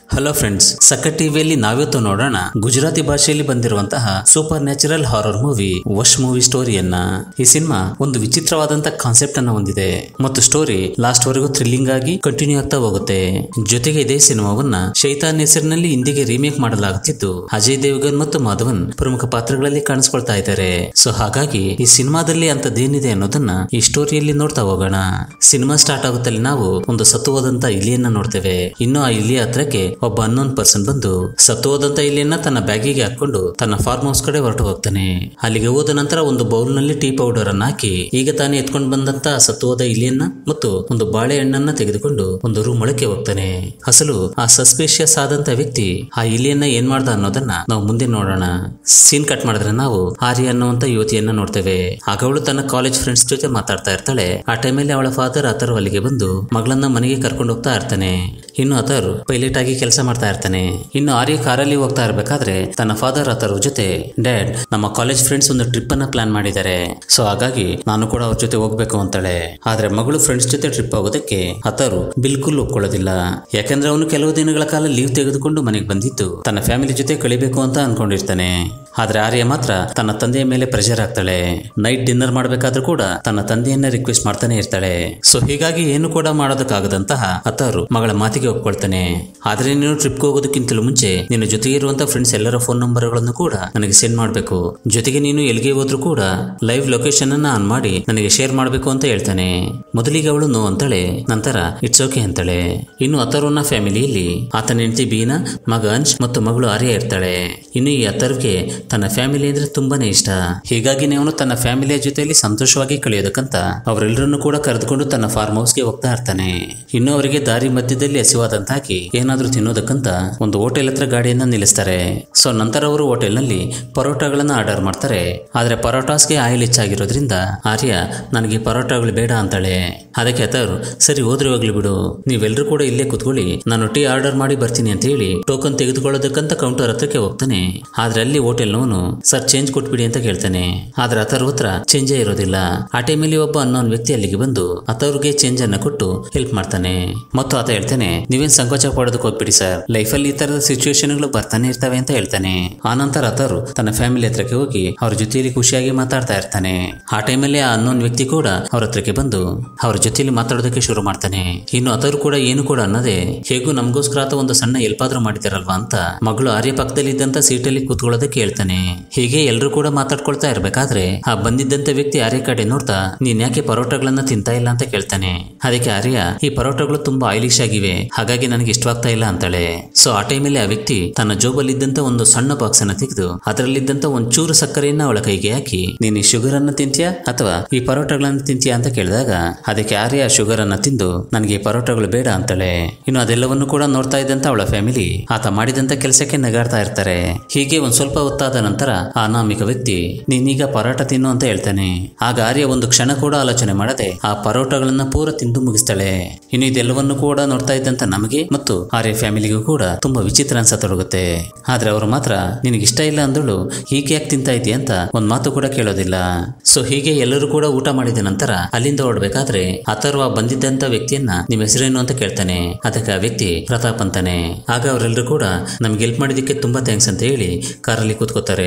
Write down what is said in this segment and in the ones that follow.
hello friends ಸಕ್ಕ ಟಿವಿಯಲ್ಲಿ ನಾವಿವತ್ತು ನೋಡೋಣ ಗುಜರಾತಿ ಭಾಷೆಯಲ್ಲಿ ಬಂದಿರುವಂತಹ supernatural horror movie Vash movie ಸ್ಟೋರಿಯನ್ನ ಈ ಸಿನಿಮಾ ಒಂದು ವಿಚಿತ್ರವಾದಂತ ಕಾನ್ಸೆಪ್ಟ್ ಅನ್ನ ಹೊಂದಿದೆ ಮತ್ತು ಸ್ಟೋರಿ ಲಾಸ್ಟ್ ವರೆಗೂ ಥ್ರಿಲ್ಲಿಂಗ್ ಆಗಿ ಕಂಟಿನ್ಯೂ ಆಗ್ತಾ ಹೋಗುತ್ತೆ ಜೊತೆಗೆ ಇದೇ ಸಿನಿಮಾವನ್ನ ಶೈತಾನ್ ಹೆಸರಿನಲ್ಲಿ ಹಿಂದಿಗೆ ರೀಮೇಕ್ ಮಾಡಲಾಗುತ್ತಿದ್ದು ಅಜಯ್ ದೇವಗನ್ ಮತ್ತು ಮಾಧವನ್ ಪ್ರಮುಖ ಪಾತ್ರಗಳಲ್ಲಿ ಕಾಣಿಸ್ಕೊಳ್ತಾ ಇದ್ದಾರೆ ಸೊ ಹಾಗಾಗಿ ಈ ಸಿನಿಮಾದಲ್ಲಿ ಅಂತದ್ದೇನಿದೆ ಅನ್ನೋದನ್ನ ಈ ಸ್ಟೋರಿಯಲ್ಲಿ ನೋಡ್ತಾ ಹೋಗೋಣ ಸಿನಿಮಾ ಸ್ಟಾರ್ಟ್ ಆಗುತ್ತಲ್ಲಿ ನಾವು ಒಂದು ಸತ್ತು ಹೋದಂತ ಇಲಿಯನ್ನ ನೋಡ್ತೇವೆ ಇನ್ನು ಆ ಇಲಿಯ ಹತ್ರಕ್ಕೆ ಒಬ್ಬ ಅನ್ನೋನ್ ಪರ್ಸನ್ ಬಂದು ಸತ್ತು ಹೋದಂತ ಇಲಿಯನ್ನ ತನ್ನ ಬ್ಯಾಗಿಗೆ ಹಾಕೊಂಡು ತನ್ನ ಫಾರ್ಮ್ ಹೌಸ್ ಕಡೆ ಹೊರಟು ಹೋಗ್ತಾನೆ ಅಲ್ಲಿಗೆ ಹೋದ ನಂತರ ಒಂದು ಬೌಲ್ ನಲ್ಲಿ ಟೀ ಪೌಡರ್ ಅನ್ನ ಹಾಕಿ ಈಗ ತಾನೇ ಎತ್ಕೊಂಡು ಬಂದಂತ ಸತ್ತು ಹೋದ ಇಲಿಯನ್ನ ಮತ್ತು ಒಂದು ಬಾಳೆಹಣ್ಣನ್ನ ತೆಗೆದುಕೊಂಡು ಒಂದು ರೂಮ್ ಒಳಕ್ಕೆ ಹೋಗ್ತಾನೆ ಅಸಲು ಆ ಸಸ್ಪೇಷಿಯಸ್ ಆದಂತ ವ್ಯಕ್ತಿ ಆ ಇಲಿಯನ್ನ ಏನ್ ಮಾಡ್ದ ಅನ್ನೋದನ್ನ ನಾವು ಮುಂದೆ ನೋಡೋಣ ಸೀನ್ ಕಟ್ ಮಾಡಿದ್ರೆ ನಾವು ಆರ್ಯ ಅನ್ನುವಂತ ಯುವತಿಯನ್ನ ನೋಡ್ತೇವೆ ಆಗ ಅವಳು ತನ್ನ ಕಾಲೇಜ್ ಫ್ರೆಂಡ್ಸ್ ಜೊತೆ ಮಾತಾಡ್ತಾ ಇರ್ತಾಳೆ ಆ ಟೈಮಲ್ಲಿ ಅವಳ ಫಾದರ್ ಆತರು ಅಲ್ಲಿಗೆ ಬಂದು ಮಗಳನ್ನ ಮನೆಗೆ ಕರ್ಕೊಂಡು ಹೋಗ್ತಾ ಇರ್ತಾನೆ ಇನ್ನು ಆತರ್ ಪೈಲಟ್ ಆಗಿ ಕೆಲಸ ಮಾಡ್ತಾ ಇರ್ತಾನೆ ಇನ್ನು ಆರ್ಯ ಕಾರಲ್ಲಿ ಹೋಗ್ತಾ ಇರ್ಬೇಕಾದ್ರೆ ತನ್ನ ಫಾದರ್ ಆತರ್ ಜೊತೆ ಡ್ಯಾಡ್ ನಮ್ಮ ಕಾಲೇಜ್ ಫ್ರೆಂಡ್ಸ್ ಒಂದು ಟ್ರಿಪ್ ಅನ್ನ ಪ್ಲಾನ್ ಮಾಡಿದ್ದಾರೆ ಸೊ ಹಾಗಾಗಿ ನಾನು ಕೂಡ ಅವ್ರ ಜೊತೆ ಹೋಗ್ಬೇಕು ಅಂತಾಳೆ ಆದ್ರೆ ಮಗಳು ಫ್ರೆಂಡ್ಸ್ ಜೊತೆ ಟ್ರಿಪ್ ಹೋಗೋದಕ್ಕೆ ಆತರು ಬಿಲ್ಕುಲ್ ಒಪ್ಕೊಳ್ಳೋದಿಲ್ಲ ಯಾಕಂದ್ರೆ ಅವನು ಕೆಲವು ದಿನಗಳ ಕಾಲ ಲೀವ್ ತೆಗೆದುಕೊಂಡು ಮನೆಗೆ ಬಂದಿದ್ದು ತನ್ನ ಫ್ಯಾಮಿಲಿ ಜೊತೆ ಕಳಿಬೇಕು ಅಂತ ಅನ್ಕೊಂಡಿರ್ತಾನೆ ಆದ್ರೆ ಆರ್ಯ ಮಾತ್ರ ತನ್ನ ತಂದೆಯ ಮೇಲೆ ಪ್ರೆಷರ್ ಆಗ್ತಾಳೆ ನೈಟ್ ಡಿನ್ನರ್ ಮಾಡ್ಬೇಕಾದ್ರೂ ಕೂಡ ತನ್ನ ತಂದೆಯನ್ನ ರಿಕ್ವೆಸ್ಟ್ ಮಾಡ್ತಾನೆ ಇರ್ತಾಳೆ ಸೊ ಹೀಗಾಗಿ ಏನು ಕೂಡ ಮಾಡೋದಕ್ಕಾಗದಂತಹ ಅತ್ತಾರು ಮಗಳ ಮಾತಿಗೆ ಒಪ್ಕೊಳ್ತಾನೆ ಆದ್ರೆ ನೀನು ಟ್ರಿಪ್ಗೆ ಹೋಗೋದಕ್ಕಿಂತಲೂ ಮುಂಚೆ ನಿನ್ನ ಜೊತೆಗೆ ಇರುವಂತಹ ಫ್ರೆಂಡ್ಸ್ ಎಲ್ಲರ ಫೋನ್ ನಂಬರ್ಗಳನ್ನು ಕೂಡ ನನಗೆ ಸೆಂಡ್ ಮಾಡಬೇಕು ಜೊತೆಗೆ ನೀನು ಎಲ್ಲಿಗೆ ಹೋದ್ರೂ ಕೂಡ ಲೈವ್ ಲೊಕೇಶನ್ ಅನ್ನ ಆನ್ ಮಾಡಿ ನನಗೆ ಶೇರ್ ಮಾಡಬೇಕು ಅಂತ ಹೇಳ್ತಾನೆ ಮೊದಲಿಗೆ ಅವಳು ನೋ ಅಂತಾಳೆ ನಂತರ ಇಟ್ಸ್ ಓಕೆ ಅಂತಾಳೆ ಇನ್ನು ಅಥರ್ವನ ಫ್ಯಾಮಿಲಿಯಲ್ಲಿ ಆತನ ಹೆಂಡತಿ ಬೀನಾ ಮಗ ಅಂಶ್ ಮತ್ತು ಮಗಳು ಆರ್ಯ ಇರ್ತಾಳೆ ಇನ್ನು ಈ ಅಥರ್ವ್ಗೆ ತನ್ನ ಫ್ಯಾಮಿಲಿ ಅಂದ್ರೆ ತುಂಬಾನೇ ಇಷ್ಟ ಹೀಗಾಗಿ ಅವನು ತನ್ನ ಫ್ಯಾಮಿಲಿಯ ಜೊತೆಯಲ್ಲಿ ಸಂತೋಷವಾಗಿ ಕಳೆಯೋದಕ್ಕಂತ ಅವರೆಲ್ಲರನ್ನು ಕೂಡ ಕರೆದುಕೊಂಡು ತನ್ನ ಫಾರ್ಮ್ ಹೌಸ್ಗೆ ಹೋಗ್ತಾ ಇರ್ತಾನೆ ಇನ್ನು ಅವರಿಗೆ ದಾರಿ ಮಧ್ಯದಲ್ಲಿ ಹಸಿವಾದಂತಾಗಿ ಏನಾದ್ರೂ ತಿನ್ನೋದಕ್ಕಂತ ಒಂದು ಹೋಟೆಲ್ ಹತ್ರ ಗಾಡಿಯನ್ನ ನಿಲ್ಲಿಸ್ತಾರೆ ಸೊ ನಂತರ ಅವರು ಹೋಟೆಲ್ನಲ್ಲಿ ಪರೋಟಾಗಳನ್ನ ಆರ್ಡರ್ ಮಾಡ್ತಾರೆ ಆದ್ರೆ ಪರೋಟಾಸ್ಗೆ ಆಯಿಲ್ ಹೆಚ್ಚಾಗಿರೋದ್ರಿಂದ ಆರ್ಯ ನನಗೆ ಪರೋಟಾಗಳು ಬೇಡ ಅಂತಾಳೆ ಅದಕ್ಕೆ ಅಥರ್ ಸರಿ ಹೋದ್ರೆ ಹೋಗ್ಲಿ ಬಿಡು ನೀವೆಲ್ಲರೂ ಕೂಡ ಇಲ್ಲೇ ಕುತ್ಕೊಳ್ಳಿ ನಾನು ಟೀ ಆರ್ಡರ್ ಮಾಡಿ ಬರ್ತೀನಿ ಅಂತ ಹೇಳಿ ಟೋಕನ್ ತೆಗೆದುಕೊಳ್ಳೋದಕ್ಕಂತ ಕೌಂಟರ್ ಹತ್ರಕ್ಕೆ ಹೋಗ್ತಾನೆ ಆದ್ರೆ ಅಲ್ಲಿ ಹೋಟೆಲ್ನವನು ಸರ್ ಚೇಂಜ್ ಕೊಟ್ಬಿಡಿ ಅಂತ ಕೇಳ್ತಾನೆ ಆದ್ರೆ ಅಥರ್ ಹತ್ರ ಚೇಂಜೇ ಇರೋದಿಲ್ಲ ಆ ಟೈಮಲ್ಲಿ ಒಬ್ಬ ಅನ್ನೋನ್ ವ್ಯಕ್ತಿ ಅಲ್ಲಿಗೆ ಬಂದು ಅಥರ್ಗೆ ಚೇಂಜ್ ಅನ್ನ ಕೊಟ್ಟು ಹೆಲ್ಪ್ ಮಾಡ್ತಾನೆ ಮತ್ತು ಆತ ಹೇಳ್ತಾನೆ ನೀವೇನ್ ಸಂಕೋಚ ಪಡೋದಕ್ಕೆ ಹೋಗ್ಬಿಡಿ ಸರ್ ಲೈಫಲ್ಲಿ ಈ ತರದ ಸಿಚುವೇಶನ್ಗಳು ಬರ್ತಾನೆ ಇರ್ತವೆ ಅಂತ ಹೇಳ್ತಾನೆ ಆನಂತರ ಅಥರು ತನ್ನ ಫ್ಯಾಮಿಲಿ ಹತ್ರಕ್ಕೆ ಹೋಗಿ ಅವ್ರ ಜೊತೆಯಲ್ಲಿ ಖುಷಿಯಾಗಿ ಮಾತಾಡ್ತಾ ಇರ್ತಾನೆ ಆ ಟೈಮಲ್ಲಿ ಆ ಅನ್ನೋನ್ ವ್ಯಕ್ತಿ ಕೂಡ ಅವ್ರ ಹತ್ರಕ್ಕೆ ಬಂದು ಅವ್ರ ಜೊತೆಯಲ್ಲಿ ಮಾತಾಡೋದಕ್ಕೆ ಶುರು ಮಾಡ್ತಾನೆ ಇನ್ನು ಅಥರು ಕೂಡ ಏನು ಕೂಡ ಅನ್ನದೆ ಹೇಗೂ ನಮಗೋಸ್ಕರ ಆತ ಒಂದು ಸಣ್ಣ ಹೆಲ್ಪ್ ಆದ್ರೂ ಮಾಡಿದಾರಲ್ವಾ ಅಂತ ಮಗಳು ಆರ್ಯ ಪಕ್ಕದಲ್ಲಿ ಇದ್ದಂತ ಸೀಟಲ್ಲಿ ಕೂತ್ಕೊಳ್ಳೋದಕ್ಕೆ ಹೇಳ್ತಾನೆ ಹೀಗೆ ಎಲ್ಲರೂ ಕೂಡ ಮಾತಾಡ್ಕೊಳ್ತಾ ಇರ್ಬೇಕಾದ್ರೆ ಆ ಬಂದಿದ್ದಂತ ವ್ಯಕ್ತಿ ಆರ್ಯ ಕಡೆ ನೋಡ್ತಾ ನೀನ್ ಯಾಕೆ ಪರೋಟಗಳನ್ನ ತಿಂತಾ ಇಲ್ಲ ಅಂತ ಕೇಳ್ತಾನೆ ಅದಕ್ಕೆ ಆರ್ಯ ಈ ಪರೋಟಗಳು ತುಂಬಾ ಆಯಿಲಿಶ್ ಆಗಿವೆ ಹಾಗಾಗಿ ನನಗೆ ಇಷ್ಟವಾಗ್ತಾ ಇಲ್ಲ ಅಂತಾಳೆ ಸೊ ಆ ಟೈಮಲ್ಲಿ ಆ ವ್ಯಕ್ತಿ ತನ್ನ ಜೋಬಲ್ಲಿದ್ದಂತ ಒಂದು ಸಣ್ಣ ಬಾಕ್ಸ್ ಅನ್ನ ತೆಗೆದು ಅದರಲ್ಲಿದ್ದಂತ ಒಂದ್ ಚೂರು ಸಕ್ಕರೆಯನ್ನ ಅವಳ ಕೈಗೆ ಹಾಕಿ ನೀನ್ ಈ ಶುಗರ್ ಅನ್ನ ತಿಂತೀಯಾ ಅಥವಾ ಈ ಪರೋಟಗಳನ್ನ ತಿಂತೀಯಾ ಅಂತ ಕೇಳಿದಾಗ ಅದಕ್ಕೆ ಆರ್ಯ ಶುಗರ್ ಅನ್ನ ತಿಂದು ನನಗೆ ಈ ಪರೋಟಗಳು ಬೇಡ ಅಂತಾಳೆ ಇನ್ನು ಅದೆಲ್ಲವನ್ನು ಕೂಡ ನೋಡ್ತಾ ಇದ್ದಂತ ಅವಳ ಫ್ಯಾಮಿಲಿ ಆತ ಮಾಡಿದಂತ ಕೆಲಸಕ್ಕೆ ನಗಾಡ್ತಾ ಇರ್ತಾರೆ ಹೀಗೆ ಒಂದ್ ಸ್ವಲ್ಪ ಹೊತ್ತಾದ ನಂತರ ಆ ಅನಾಮಿಕ ವ್ಯಕ್ತಿ ನೀನೀಗ ಪರೋಟ ತಿನ್ನು ಅಂತ ಹೇಳ್ತಾನೆ ಆಗ ಆರ್ಯ ಒಂದು ಕ್ಷಣ ಕೂಡ ಆಲೋಚನೆ ಮಾಡದೆ ಆ ಪರೋಟಗಳನ್ನ ಪೂರ ತಿಂದು ಮುಗಿಸ್ತಾಳೆ ಇನ್ನು ಇದೆಲ್ಲವನ್ನು ಕೂಡ ನೋಡ್ತಾ ಇದ್ದಂತ ನಮಗೆ ಮತ್ತು ಆರ್ಯ ಫ್ಯಾಮಿಲಿಗೂ ಕೂಡ ತುಂಬಾ ವಿಚಿತ್ರ ಅನ್ಸತೊಡಗುತ್ತೆ ಆದ್ರೆ ಅವರು ಮಾತ್ರ ನಿನಗೆ ಇಷ್ಟ ಇಲ್ಲ ಅಂದಳು ಹೀಗೆ ಯಾಕೆ ತಿಂತಾ ಇದೆಯಾ ಅಂತ ಒಂದ್ ಮಾತು ಕೂಡ ಕೇಳೋದಿಲ್ಲ ಸೊ ಹೀಗೆ ಎಲ್ಲರೂ ಕೂಡ ಊಟ ಮಾಡಿದ ನಂತರ ಅಲ್ಲಿಂದ ಹೊರಡ್ಬೇಕಾದ್ರೆ ಅಥರ್ವ ಬಂದಿದ್ದಂತ ವ್ಯಕ್ತಿಯನ್ನ ನಿಮ್ ಹೆಸರೇನು ಅಂತ ಕೇಳ್ತಾನೆ ಅದಕ್ಕೆ ಆ ವ್ಯಕ್ತಿ ಪ್ರತಾಪ್ ಅಂತಾನೆ ಆಗ ಅವರೆಲ್ಲರೂ ಕೂಡ ನಮ್ಗೆ ಹೆಲ್ಪ್ ಮಾಡಿದ್ದಕ್ಕೆ ತುಂಬಾ ಥ್ಯಾಂಕ್ಸ್ ಅಂತ ಹೇಳಿ ಕಾರಲ್ಲಿ ಕೂತ್ಕೋತಾರೆ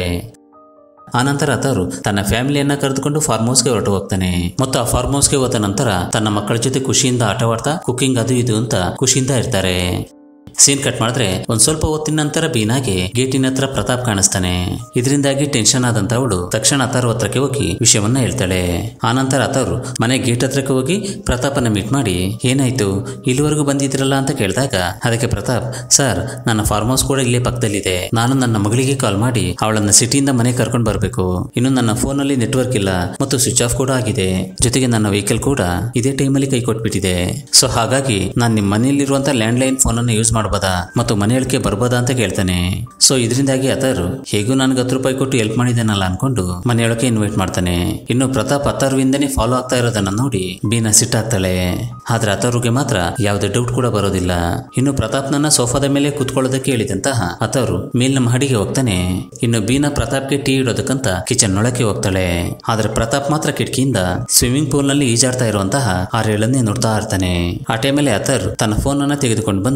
ಆನಂತರ ಆತರು ತನ್ನ ಫ್ಯಾಮಿಲಿಯನ್ನ ಕರೆದುಕೊಂಡು ಫಾರ್ಮ್ ಹೌಸ್ಗೆ ಹೊರಟು ಹೋಗ್ತಾನೆ ಮತ್ತು ಆ ಫಾರ್ಮ್ ಹೌಸ್ಗೆ ಹೋದ ನಂತರ ತನ್ನ ಮಕ್ಕಳ ಜೊತೆ ಖುಷಿಯಿಂದ ಆಟವಾಡ್ತಾ ಕುಕಿಂಗ್ ಅದು ಇದು ಅಂತ ಖುಷಿಯಿಂದ ಇರ್ತಾರೆ ಸೀನ್ ಕಟ್ ಮಾಡಿದ್ರೆ ಒಂದ್ ಸ್ವಲ್ಪ ಹೊತ್ತಿನ ನಂತರ ಬೀನಾಗೆ ಗೇಟಿನ ಹತ್ರ ಪ್ರತಾಪ್ ಕಾಣಿಸ್ತಾನೆ ಇದರಿಂದಾಗಿ ಟೆನ್ಷನ್ ಆದಂತ ಅವಳು ತಕ್ಷಣ ಅಥರ್ ಹತ್ರಕ್ಕೆ ಹೋಗಿ ವಿಷಯವನ್ನ ಹೇಳ್ತಾಳೆ ಆನಂತರ ಅಥರು ಮನೆ ಗೇಟ್ ಹತ್ರಕ್ಕೆ ಹೋಗಿ ಪ್ರತಾಪನ ಮೀಟ್ ಮಾಡಿ ಏನಾಯ್ತು ಇಲ್ಲಿವರೆಗೂ ಬಂದಿದ್ರಲ್ಲ ಅಂತ ಕೇಳಿದಾಗ ಅದಕ್ಕೆ ಪ್ರತಾಪ್ ಸರ್ ನನ್ನ ಫಾರ್ಮ್ ಹೌಸ್ ಕೂಡ ಇಲ್ಲೇ ಪಕ್ಕದಲ್ಲಿದೆ ನಾನು ನನ್ನ ಮಗಳಿಗೆ ಕಾಲ್ ಮಾಡಿ ಅವಳನ್ನ ಸಿಟಿಯಿಂದ ಮನೆ ಕರ್ಕೊಂಡು ಬರಬೇಕು ಇನ್ನು ನನ್ನ ಫೋನ್ ಅಲ್ಲಿ ನೆಟ್ವರ್ಕ್ ಇಲ್ಲ ಮತ್ತು ಸ್ವಿಚ್ ಆಫ್ ಕೂಡ ಆಗಿದೆ ಜೊತೆಗೆ ನನ್ನ ವೆಹಿಕಲ್ ಕೂಡ ಇದೇ ಟೈಮಲ್ಲಿ ಕೈ ಕೊಟ್ಬಿಟ್ಟಿದೆ ಸೊ ಹಾಗಾಗಿ ನಾನು ನಿಮ್ಮ ಮನೆಯಲ್ಲಿರುವಂತ ಲ್ಯಾಂಡ್ ಲೈನ್ ಫೋನ್ ಅನ್ನು ಯೂಸ್ ಮಾಡ್ಬೋದಾ ಮತ್ತು ಮನೆಯೊಳಗೆ ಬರ್ಬೋದಾ ಅಂತ ಕೇಳ್ತಾನೆ ಸೊ ಇದರಿಂದಾಗಿ ಅಥರ್ ಹೇಗೂ ನನಗೆ ಹತ್ತು ರೂಪಾಯಿ ಕೊಟ್ಟು ಹೆಲ್ಪ್ ಮಾಡಿದ್ದೇನಲ್ಲ ಅನ್ಕೊಂಡು ಮನೆಯೊಳಗೆ ಇನ್ವೈಟ್ ಮಾಡ್ತಾನೆ ಇನ್ನು ಪ್ರತಾಪ್ ಅಥರ್ವಿಂದನೇ ಫಾಲೋ ಆಗ್ತಾ ಇರೋದನ್ನ ನೋಡಿ ಬೀನಾ ಸಿಟ್ಟಾಗ್ತಾಳೆ ಆದ್ರೆ ಅಥರ್ಗೆ ಮಾತ್ರ ಯಾವುದೇ ಡೌಟ್ ಕೂಡ ಬರೋದಿಲ್ಲ ಇನ್ನು ಪ್ರತಾಪ್ನನ್ನ ಸೋಫಾದ ಮೇಲೆ ಕುತ್ಕೊಳ್ಳೋದಕ್ಕೆ ಹೇಳಿದಂತಹ ಅಥರು ಮೇಲಿನ ಮಹಡಿಗೆ ಹೋಗ್ತಾನೆ ಇನ್ನು ಬೀನಾ ಪ್ರತಾಪ್ಗೆ ಟೀ ಇಡೋದಕ್ಕಂತ ಕಿಚನ್ ಒಳಕ್ಕೆ ಹೋಗ್ತಾಳೆ ಆದ್ರೆ ಪ್ರತಾಪ್ ಮಾತ್ರ ಕಿಟಕಿಯಿಂದ ಸ್ವಿಮ್ಮಿಂಗ್ ಪೂಲ್ ನಲ್ಲಿ ಈಜಾಡ್ತಾ ಇರುವಂತಹ ಆ ರೇಳನ್ನೇ ನೋಡ್ತಾ ಇರ್ತಾನೆ ಆ ಟೈಮಲ್ಲಿ ಅಥರ್ ತನ್ನ ಫೋನ್ ಅನ್ನ ತೆಗೆದುಕೊಂಡು ಬಂದು ಪ್ರತಾಪ್